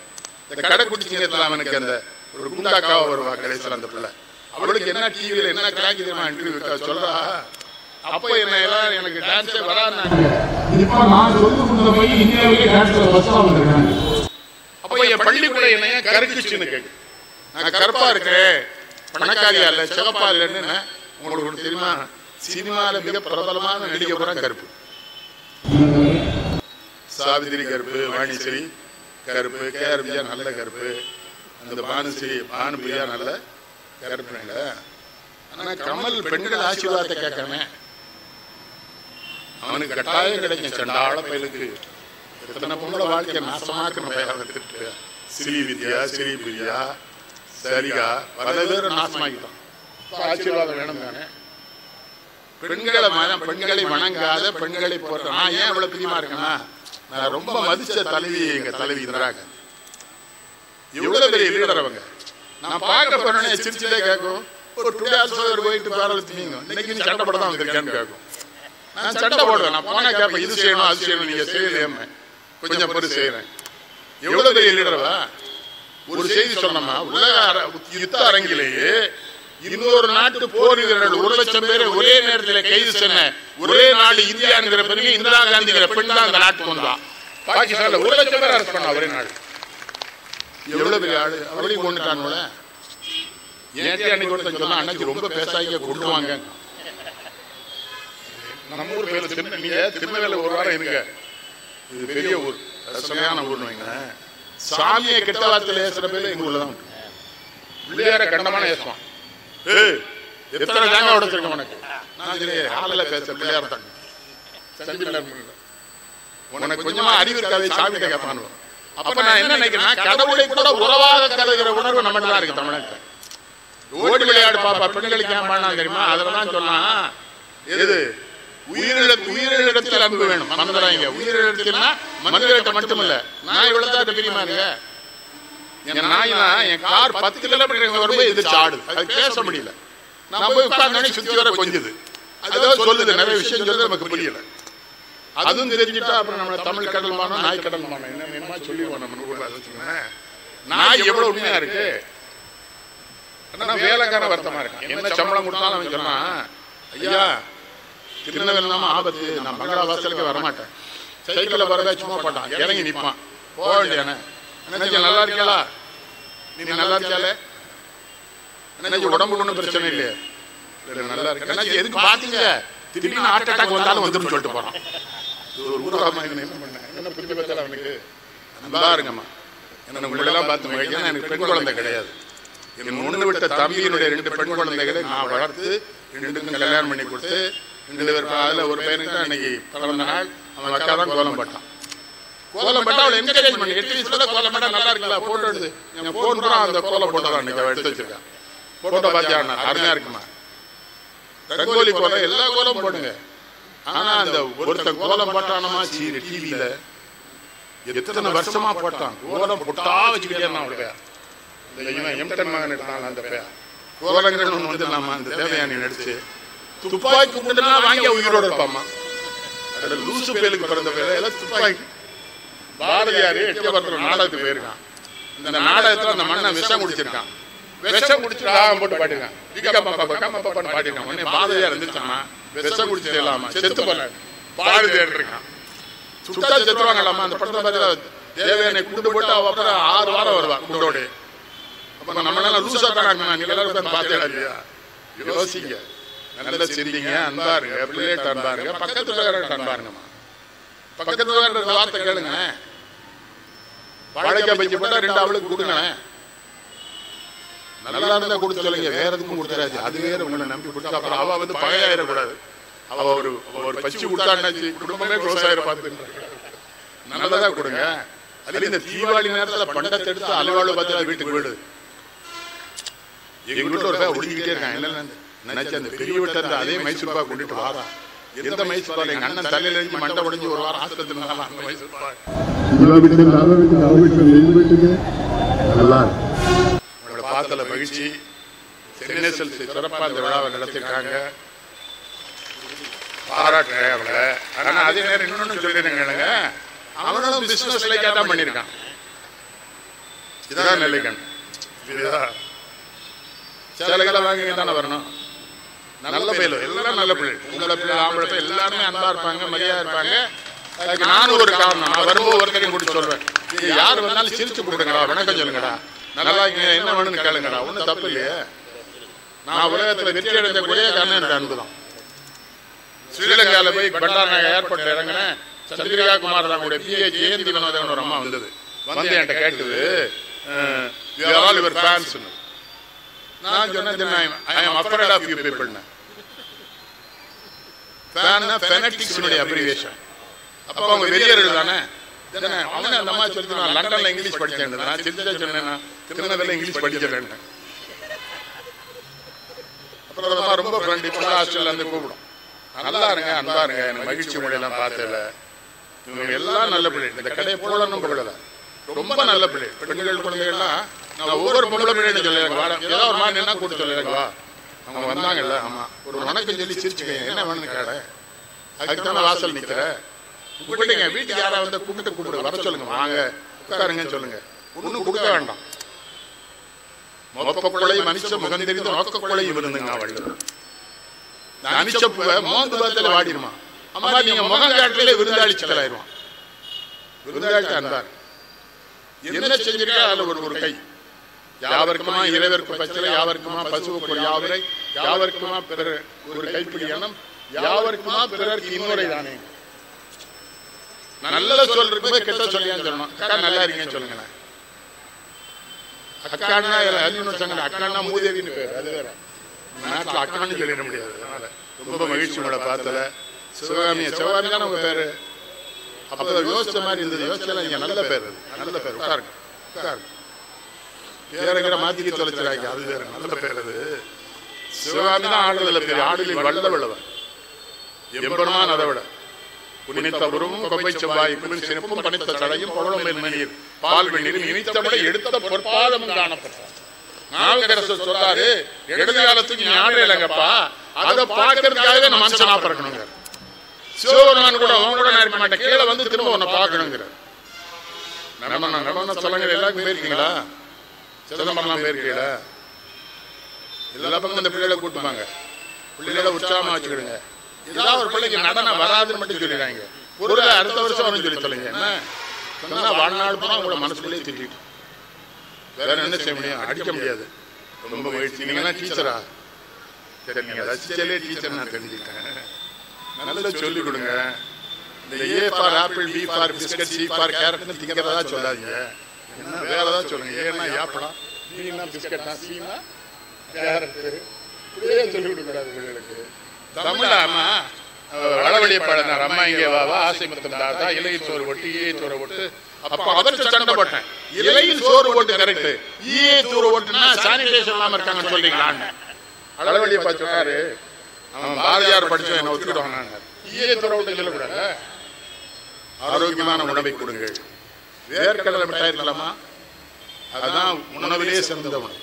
இந்த கடைக்குட்டி சிங்கத்துல அவனுக்கு அந்த ஒரு குண்டாக்காவ வருவா கடைசியில் அந்த பிள்ளை அவளுக்கு என்ன டிவியில என்ன கிராக்கி தெரியுமா இன்டர்வியூ சொல்றா அப்ப என்ன எல்லாம் எனக்கு டான்ஸே வரான்னாங்க இப்போ நான் சொல்லி கொடுத்த போய் இந்தியாவிலே டான்ஸ்ல ஃபர்ஸ்டா வந்திருக்காங்க அப்ப என் பள்ளிக்கூட என்னைய கருக்குச்சுன்னு கேக்கு நான் கருப்பா இருக்கிறேன் பணக்காரியா இல்ல சிவப்பா இல்லைன்னு நான் உங்களுக்கு ஒண்ணு தெரியுமா சினிமால மிக பிரபலமான நடிகை பூரா கருப்பு சாவித்திரி கருப்பு வாணிஸ்ரீ கருப்பு கேஆர் பிரியா நல்ல கருப்பு அந்த பானுஸ்ரீ பானுபிரியா நல்ல கருப்புங்க ஆனா கமல் பெண்கள் ஆசீர்வாதத்தை கேட்காம அவனுக்கு கட்டாயம் கிடைக்கும் சண்டாள பயலுக்கு எத்தனை பொம்பளை வாழ்க்கை நாசமாக்கணும் பையன் ஸ்ரீ வித்யா ஸ்ரீ பிரியா சரிகா பல பேர் நாசமாக்கிட்டோம் இப்ப ஆசீர்வாதம் வேணும் தானே பெண்களை மனம் பெண்களை வணங்காத பெண்களை போட்ட நான் ஏன் இவ்வளவு பிரியமா இருக்கேன்னா நான் ரொம்ப மதிச்ச தலைவி எங்க தலைவி இந்திரா காந்தி எவ்வளவு பெரிய லீடர் அவங்க நான் பார்க்க போனேனே சிரிச்சுட்டே கேட்கும் ஒரு டுடே ஆல்சோ ஒரு கோயிங் டு பேரல் திமிங்க இன்னைக்கு நீ சண்டை போட தான் வந்திருக்கேன்னு கேட்கும் நான் சண்டை போடுவேன் நான் போனா கேட்பேன் இது செய்யணும் அது செய்யணும் நீங்க செய்யலையேம்ம கொஞ்சம் பொறு செய்யறேன் எவ்வளவு பெரிய லீடரவா ஒரு செய்தி சொன்னோமா உலக அர- யுத்த அரங்கிலேயே இன்னொரு நாட்டு போர் வீரர்கள் ஒரு லட்சம் பேரை ஒரே நேரத்தில் கைது சொன்ன ஒரே நாடு இந்தியாங்கிற பெருமை இந்திரா காந்திங்கிற பெண் தான் அந்த நாட்டுக்கு வந்தா பாகிஸ்தான்ல ஒரு லட்சம் பேர் அரசு பண்ணா ஒரே நாடு எவ்வளவு பெரிய ஆளு அவளையும் கொண்டுட்டானுல ஏன் அன்னைக்கு ஒருத்தன் சொன்னா அன்னைக்கு ரொம்ப பேசாய்க்க கொண்டு வாங்க நம்ம ஊர் பேர்ல திரும்ப நீங்க திருநெல்வேலி ஒரு வாரம் இருங்க இது பெரிய ஊர் ரசனையான ஊர்னு வைங்க சாமியை கெட்ட வார்த்தையில ஏசுற பேர்ல எங்க ஊர்ல தான் உண்டு. பிள்ளையார கண்டமான ஏசுவான் ஏய் எத்தனை தேங்காய் உடைச்சிருக்க உனக்கு நான் சரி ஆளல பேச பிள்ளையார தாங்க சந்தி பிள்ளையார் முன்னில. உனக்கு கொஞ்சமா அறிவு இருக்காது சாமி கேட்பானு அப்ப நான் என்ன நினைக்கிறேன் கடவுளை கூட உறவாக கருதுகிற உணர்வு நம்மகிட்ட தான் இருக்கு தமிழகத்துல ஓடி விளையாடு பாப்பா பெண்களுக்கு ஏன் பண்ணா தெரியுமா அதெல்லாம் சொன்னா எது உயிரிழ உயிரிழத்தில் அன்பு வேணும் மறந்துடாங்க உயிரிழத்தில்னா மனிதர்கிட்ட மட்டுமில்ல நான் இவ்வளவு தான் தெரியுமா இருங்க என் நாய்னா என் கார் பத்து கிலோமீட்டர் வரும்போது இது சாடு அது பேச முடியல நான் போய் உட்கார்ந்தோடனே சுத்தி வர கொஞ்சுது அதாவது சொல்லுது நிறைய விஷயம் சொல்லுது நமக்கு புரியல அதுவும் தெரிஞ்சுட்டா அப்புறம் நம்ம தமிழ் கடல் மானம் நாய் கடல் மானம் என்ன என்னமா சொல்லிடுவோம் நம்ம ஊர்ல அதை சொன்னேன். நாய் எவ்வளவு உண்மையா இருக்கு ஆனா வேலைக்காரன் வருத்தமா இருக்கான் என்ன சம்பளம் கொடுத்தாலும் அவன் சொன்னான் ஐயா திருநெல்வேலினாம ஆபத்து நான் பங்களா வாசலுக்கு வரமாட்டேன் சைக்கிள்ல வரவே சும்மா போட்டான் இறங்கி நிப்பான் போக வேண்டியானே என்ன நல்லா இருக்கியாளா நீ நல்லா இருக்கியாலே என்ன உடம்பு ஒன்றும் பிரச்சனை இல்லையே இல்ல, நல்லா இருக்கு என்ன எதுக்கு பாத்தீங்க திடீர்னு ஹார்ட் அட்டாக் வந்தாலும் வந்துடும் சொல்லிட்டு போறான் இது ஒரு ஊராமா என்ன பண்ண என்ன புரிஞ்சு பார்த்தால அவனுக்கு அன்பா இருங்கம்மா என்ன உங்களெல்லாம் பார்த்து மகிழ்ச்சி எனக்கு பெண் குழந்தை கிடையாது என் ஒண்ணு விட்ட தம்பியினுடைய ரெண்டு பெண் குழந்தைகளை நான் வளர்த்து ரெண்டுக்கும் கல்யாணம் பண்ணி கொடுத்து ரெண்டு பேர் அதில் ஒரு பையனுக்கு தான் அன்னைக்கு பிறந்த நாள் அவன் அக்கா தான் கோலம் போட்டான் கோலம் போட்டா அவளை என்கரேஜ் பண்ணி எட்டு வயசுல கோலம் போட்டா நல்லா இருக்குல்ல போட்டோ எடுத்து என் போன் பூரா அந்த கோலம் போட்டோ அன்னைக்கு அவன் எடுத்து வச்சிருக்கான் போட்டோ பார்த்தியா அருமையா இருக்குமா ரங்கோலி கோலம் எல்லா கோலமும் போடுங்க ஆனா அந்த ஒருத்தன் கோலம் போட்டானமா சீரி டிவியில எத்தனை வருஷமா போட்டான் கோலம் போட்டா வச்சுக்கிட்டே இருந்தான் அவளுக்கு இந்த இவன் எம்டன் மகன் இருந்தான் அந்த பேர் கோலங்கள் ஒன்று வந்து நாம அந்த தேவயானி நடிச்சு துப்பாக்கி குண்டுலாம் வாங்கி உயிரோட இருப்பாமா அதுல லூசு பேலுக்கு பிறந்த பேர் எல்லாம் துப்பாக்கி பாரதியார் எட்டயபுரத்துல நாடகத்துக்கு போயிருக்கான் இந்த நாடகத்துல அந்த மண்ணை விஷம் குடிச்சிருக்கான் விஷம் குடிச்சு ராகம் போட்டு பாட்டிருக்கான் விகப்பா பக்கமா பாப்பான்னு பாட்டிருக்கான் உடனே பாரதியார் இருந்துச்சாமா விஷம் குடிச்சு இல்லாம செத்து போன பாரதியார் இருக்கான் சுட்டா செத்துவாங்களாமா அந்த படத்தை பார்த்தா தேவையான குண்டு போட்டு அவ அப்புறம் ஆறு வாரம் வருவா குண்டோடு அப்ப நம்ம எல்லாம் லூசா தானாங்க நீங்க எல்லாரும் உட்கார்ந்து பார்த்தே இல்லையா யோசிங்க நல்லா சிரிங்க அன்பா இருங்க பிள்ளைகிட்ட அன்பா இருங்க பக்கத்துல வேற அன்பா இருங்கம்மா பக்கத்துல வேற ரெண்டு வார்த்தை கேளுங்க வாழைக்காய் பஜ்ஜி போட்டா ரெண்டு அவளுக்கு கொடுங்களேன் நல்லா இருந்தா கொடுத்து சொல்லுங்க வேற எதுக்கும் கொடுத்துறாது அது வேற உங்களை நம்பி கொடுத்தா அப்புறம் அவ வந்து பகையாயிடக்கூடாது அவ ஒரு ஒரு பச்சு கொடுத்தான்னாச்சு குடும்பமே க்ளோஸ் ஆயிர பார்த்து நல்லதா கொடுங்க அது இந்த தீபாவளி நேரத்துல பண்டத்தை எடுத்து அலுவாಳು பார்த்து வீட்டுக்கு வீடு எங்க வீட்டுல ஒரு பேர் ஒடுங்கிக்கிட்டே இருக்கான் என்ன நினைச்சு அந்த பெரிய வீட்டுல இருந்து அதே மைசூர் பாக் கொண்டுட்டு வாரா எந்த மைசூர் பால் எங்க அண்ணன் தலையில இருந்து மண்டை உடைஞ்சு ஒரு வாரம் ஆஸ்பத்திரி இருந்தாலும் அந்த மைசூர் பால் இவ்வளவு வீட்டுக்கு அவ வீட்டுக்கு அவ வீட்டுக்கு எங்க வீட்டுக்கு நல்லா இருக்கு உங்களை பார்த்தல மகிழ்ச்சி சென்னைசல் சிறப்பா இந்த விழாவை நடத்திருக்காங்க பாராட்டுறேன் அவங்கள ஆனா அதே நேரம் இன்னொன்னு சொல்லிடுங்க அவனும் பிசினஸ் லைக்கா தான் பண்ணியிருக்கான் இதான் நெல்லிக்கண் புரியுதா சேலைகளை வாங்கி தானே வரணும் நல்ல பிள்ளை எல்லாம் நல்ல பிள்ளை உங்களை பிள்ளை ஆம்பளை பிள்ளை எல்லாருமே அன்பா இருப்பாங்க மரியாதை இருப்பாங்க அதுக்கு நானும் ஒரு காரணம் நான் வரும்போது ஒருத்தரையும் கூட்டி சொல்வேன் இது யார் வந்தாலும் சிரிச்சு கொடுங்கடா வணக்கம் சொல்லுங்கடா நல்லா இருக்கீங்க என்ன வேணும்னு கேளுங்கடா ஒன்றும் தப்பு இல்லையே நான் உலகத்துல வெற்றி அடைஞ்ச ஒரே காரணம் என்னோட அன்பு தான் ஸ்ரீலங்காவில் போய் பண்டார் நகர் ஏர்போர்ட்ல இறங்கினேன் சந்திரிகா குமார் தான் கூட பிஏ ஜெயந்தி வினோதன் ஒரு அம்மா வந்தது வந்து என்கிட்ட கேட்டது ஆல் யுவர் ஃபேன்ஸ் நான் சொன்னேன் I am afraid of you பீப்புள்னு ஃபேன்னா ஃபெனட்டிக்ஸினுடைய அப்ரிவேஷன் அப்போ அவங்க வெறியர்கள் தானே தானே அவனே அந்த மாதிரி சொல்லி நான் லண்டன்ல இங்கிலீஷ் படிச்சேன் நான் திருச்சா சொன்னேன் நான் திருநெல்வேலியில் இங்கிலீஷ் படிக்கிறேன் அப்புறம் அந்த மாதிரி ரொம்ப ஃப்ரெண்ட் இப்போ ஹாஸ்டல்ல இருந்து கூப்பிடும் நல்லா இருங்க அன்பா இருங்க எனக்கு மகிழ்ச்சி மொழியெல்லாம் பார்த்ததில்ல இவங்க எல்லாம் நல்ல பிள்ளை இந்த கடையை போடணும் பிள்ளை ரொம்ப நல்ல பிள்ளை பெண்கள் குழந்தைகள்லாம் நான் ஒவ்வொரு பொம்பளை பிள்ளைன்னு சொல்லுறேன் வாடா ஏதாவது ஒரு மாதிரி என்ன கூட்டு சொல்லுறேன் வா அவங்க வந்தாங்கல்ல ஆமா ஒரு வணக்கம் சொல்லி சிரிச்சுக்கங்க என்ன வேணும்னு கேட அதுக்கு தானே வாசல் நிக்கிற கூப்பிடுங்க வீட்டுக்கு யாரா வந்து கூப்பிட்டு கூப்பிடு வர சொல்லுங்க வாங்க உட்காருங்கன்னு சொல்லுங்க ஒன்றும் கொடுக்க வேண்டாம் மொப்பக்குலை மனுஷ முகம் தெரிந்து நோக்கக்குலை விருந்துங்க அவள் அனிச்ச பூவை மோந்து பாத்துல வாடிடுமா அம்மா நீங்க முகம் காட்டிலே விருந்தாளி சிக்கலாயிருவான் விருந்தாளி அன்பார் என்ன செஞ்சிருக்கா அதுல ஒரு ஒரு கை யாவருக்குமா இறைவருக்கு பச்சலை யாவருக்குமா பசுவுக்கு யாவரை யாவருக்குமா பிறர் ஒரு கைப்பிடி எண்ணம் யாவருக்குமா பிறருக்கு இன்னொரு தானே நல்ல சொல் இருக்குமே கெட்ட சொல்லியான்னு சொல்லணும் அக்கா நல்லா இருக்கீங்கன்னு சொல்லுங்களேன் அக்கான்னா அர்ஜுன் சொன்னாங்க அக்கான்னா மூதேவின்னு பேர் அது வேற நாட்டில் அக்கான்னு சொல்லிட முடியாது அதனால ரொம்ப மகிழ்ச்சி உங்களை பார்த்தல சிவகாமிய சிவகாமி தான் உங்க பேரு அப்போ யோசிச்ச மாதிரி இருந்தது யோசிச்சல நீங்க நல்ல பேர் அது நல்ல பேர் உட்காருங்க உட்காருங்க பேரங்கிற மாத்திக்கி தொலைச்சிடாங்க அது வேற நல்ல பேர் அது சிவகாமி தான் ஆடுறதுல பேர் ஆடுலில் வல்ல விழவன் எம்பெருமான் அதை விட புனித்த உருவும் கொப்பை செவ்வாய் குளிர் சிறப்பும் பணித்த சடையும் பவளமேல் மணியில் பால் வெந்நீரும் இனித்தவிட எடுத்த பொற்பாதமும் காணப்பட்டார் நாவுக்கரசர் சொல்றாரு இடது காலத்துக்கு நீ ஆடே இல்லைங்கப்பா அதை பார்க்கறதுக்காகவே நம்ம மனுஷனா பிறக்கணுங்க சிவபெருமான் கூட அவன் கூட நான் இருக்க மாட்டேன் கீழே வந்து திரும்ப உன்னை பார்க்கணுங்கிற நடனம் நடனம் சொல்லுங்க எல்லாருக்கும் போயிருக்கீங்களா சிதம்பரம்லாம் போயிருக்கீங்களா எல்லா பக்கம் இந்த பிள்ளைகளை கூட்டுப்பாங்க பிள்ளைகளை உற்சாகமா வச்சுக்கிடுங்க ஏதாவது ஒரு பிள்ளைக்கு நடனம் வராதுன்னு மட்டும் சொல்லிடுறாங்க ஒரு அடுத்த வருஷம் வரும்னு சொல்லி சொல்லுங்க என்ன சொன்னா வாழ்நாள் பூரா உங்களோட மனசுக்குள்ளேயே திட்டிட்டு வேற என்ன செய்ய முடியும் அடிக்க முடியாது ரொம்ப மகிழ்ச்சி நீங்க எல்லாம் டீச்சரா சரி நீங்க ரசிச்சாலே டீச்சர் நான் தெரிஞ்சுக்கிட்டேன் நல்லா சொல்லிக் கொடுங்க இந்த A for apple B for biscuit C for கேரட்னு திங்கிறதா சொல்லாதீங்க என்ன வேற ஏதாவது சொல்லுங்க ஏன்னா ஏப்படா பின்னா பிஸ்கட்டா சீனா கேரட் இப்படியே சொல்லிக் கொடுக்கூடாது பிள்ளைகளுக்கு தமிழ் ஆமா வளவழிய பாடினார் அம்மா இங்கே வாவா ஆசை முத்தம் தாத்தா இலையில் சோறு ஒட்டு ஈயை சோறு ஒட்டு அப்ப அவருக்கு சண்டை போட்டேன் இலையில் சோறு ஓட்டு கரெக்ட் ஈயை சோறு ஓட்டுனா சானிடேஷன் இல்லாம இருக்காங்கன்னு சொல்றீங்களான்னு அளவழிய பார்த்து சொன்னாரு அவன் பாரதியார் படிச்சவன் என்ன ஒத்துக்கிடுவாங்க ஈயை சோறு ஓட்டு சொல்லக்கூடாது ஆரோக்கியமான உணவை கொடுங்கள் வேர்க்கடலை மிட்டாய் இருக்கலாமா அதான் உணவிலே சிறந்த உணவு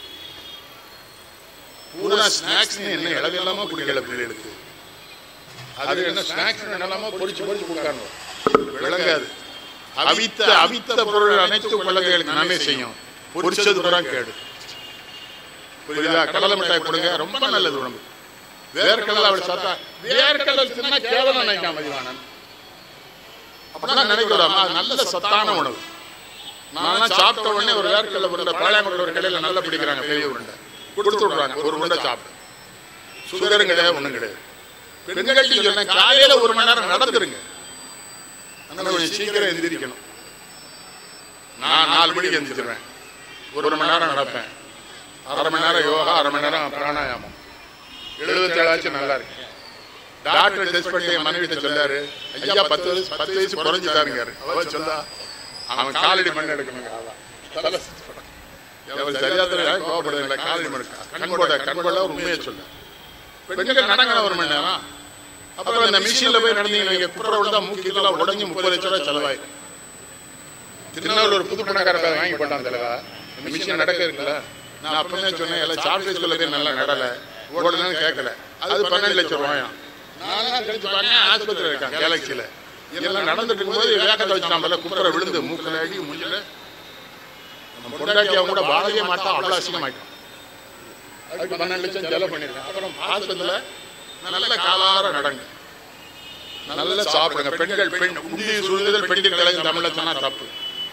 பூரா ஸ்நாக்ஸ் என்ன இளவு இல்லாம குடிக்கல பிள்ளைகளுக்கு அது என்ன ஸ்நாக்ஸ் என்னெல்லாமோ பொரிச்சு பொரிச்சு கொடுக்காங்க விளங்காது அவித்த அவித்த பொருள் அனைத்து குழந்தைகளுக்கு நன்மை செய்யும் பொரிச்சது பூரா கேடு புரியுதா கடலை மிட்டாய் கொடுங்க ரொம்ப நல்லது உடம்பு வேர்க்கடலை அப்படி சாத்தா வேர்க்கடலை தின்னா கேவலம் நினைக்காம மதிவானன் அப்படிலாம் நினைக்க விடாம அது நல்ல சத்தான உணவு நான் சாப்பிட்ட உடனே ஒரு வேர்க்கடலை உருண்டை பாளையங்குடி ஒரு கடையில் நல்லா பிடிக்கிறாங்க பெரிய உருண்டை கொடுத்து விடுறாங்க ஒரு உருண்டை சாப்பிட்டு சுகரும் கிடையாது ஒன்றும் கிடையாது பெண்கள்கிட்ட சொன்னேன் காலையில ஒரு மணி நேரம் நடந்துருங்க ஆனா கொஞ்சம் சீக்கிரம் எந்திரிக்கணும் நான் நாலு மணிக்கு எந்திரிச்சிருவேன் ஒரு மணி நேரம் நடப்பேன் அரை மணி நேரம் யோகா அரை மணி நேரம் பிராணாயாமம் எழுபத்தி ஏழாச்சும் நல்லா இருக்கு டாக்டர் டெஸ்ட் பண்ணி என் மனைவிட்ட சொல்லாரு ஐயா பத்து வயசு பத்து வயசு குறைஞ்சிட்டாருங்க அவ சொல்லா அவன் காலடி மண் எடுக்கணுங்க அதான் தலை சுத்தணும். அவள் சரியா தெரியல கோவப்படுது காலடி மண் எடுக்க. கண் போட கண் போட ஒரு உண்மையை சொல்ல பெண்கள் நடங்கணும் ஒரு மணி நேரம் அப்புறம் இந்த மிஷின்ல போய் நடந்தீங்க நீங்க குப்புற விழுந்தா மூக்கிலாம் உடஞ்சி முப்பது லட்சம் ரூபாய் செலவாயிடும் திருநாள் ஒரு புது பணக்கார பேர் வாங்கி போட்டான் தலைவா இந்த மிஷின் நடக்க இருக்குல்ல நான் அப்பவே சொன்னேன் எல்லாம் சாப்பிட்டு சொல்ல போய் நல்லா நடல ஓடணும்னு கேட்கல அது பன்னெண்டு லட்சம் ரூபாயாம் நான்லாம் கழிச்சு பாருங்க ஆஸ்பத்திரி இருக்கான் கேலக்சியில எல்லாம் நடந்துட்டு இருக்கும்போது வேகத்தை வச்சு நம்மள குப்புற விழுந்து மூக்கில் அடி மூஞ்சில நம்ம பொண்டாட்டி அவங்க கூட வாழவே மாட்டான் அவ்வளோ அசிங்கமாயிட்டான் அதுக்கு பன்னெண்டு லட்சம் செலவு பண்ணிருக்கேன் அப்புறம் ஆஸ்பத்திரியில் நல்ல காலார நடங்க நல்லா சாப்பிடுங்க பெண்கள் பெண் உண்டி சுழுதல் பெண்கள் கழகம் தமிழ்ல சொன்னா தப்பு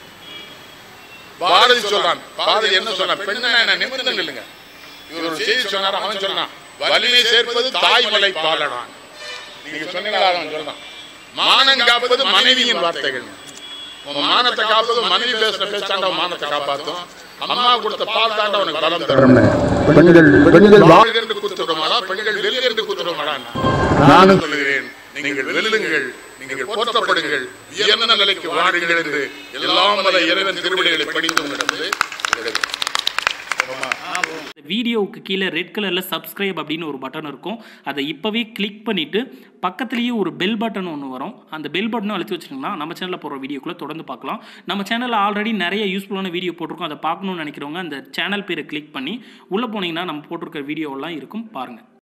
பாரதி சொல்றான் பாரதி என்ன சொல்றான் பெண்ணை என்ன நிமிர்ந்து நில்லுங்க இவர் ஒரு செய்தி சொன்னார் அவன் சொன்னான் வலிமை சேர்ப்பது தாய்மலை பாலடான் நீங்க சொன்னீங்களா அவன் சொல்றான் மானம் காப்பது மனைவியின் வார்த்தைகள் உன் மானத்தை காப்பது மனைவி பேசுற பேச்சாண்ட உன் மானத்தை காப்பாத்தும் அம்மா கொடுத்த பால் தாண்ட உனக்கு பலம் தரும் பெண்கள் பெண்கள் வா- வாழ்க என்று கூத்துடுமாடா பெண்கள் வெல்க என்று கூத்துடுமாடா நானும் சொல்லுகிறேன் நீங்கள் வெல்லுங்கள் நீங்கள் போற்றப்படுங்கள் உயர்ந்த நிலைக்கு வாழுங்கள் என்று எல்லாம் வல்ல இறைவன் திருவிடைகளை படித்து உங்களிடம் விடைபெறுகிறேன். இந்த வீடியோவுக்கு கீழே ரெட் கலரில் சப்ஸ்கிரைப் அப்படின்னு ஒரு பட்டன் இருக்கும் அதை இப்போவே கிளிக் பண்ணிவிட்டு பக்கத்துலேயே ஒரு பெல் பட்டன் ஒன்று வரும் அந்த பெல் பட்டனும் அழுத்தி வச்சிட்டிங்கன்னா நம்ம சேனலில் போகிற வீடியோக்குள்ளே தொடர்ந்து பார்க்கலாம் நம்ம சேனலில் ஆல்ரெடி நிறைய யூஸ்ஃபுல்லான வீடியோ போட்டிருக்கோம் அதை பார்க்கணும்னு நினைக்கிறவங்க அந்த சேனல் பேரை கிளிக் பண்ணி உள்ளே போனீங்கன்னா நம்ம போட்டிருக்க வீடியோவெல்லாம் இருக்கும் பாருங்கள்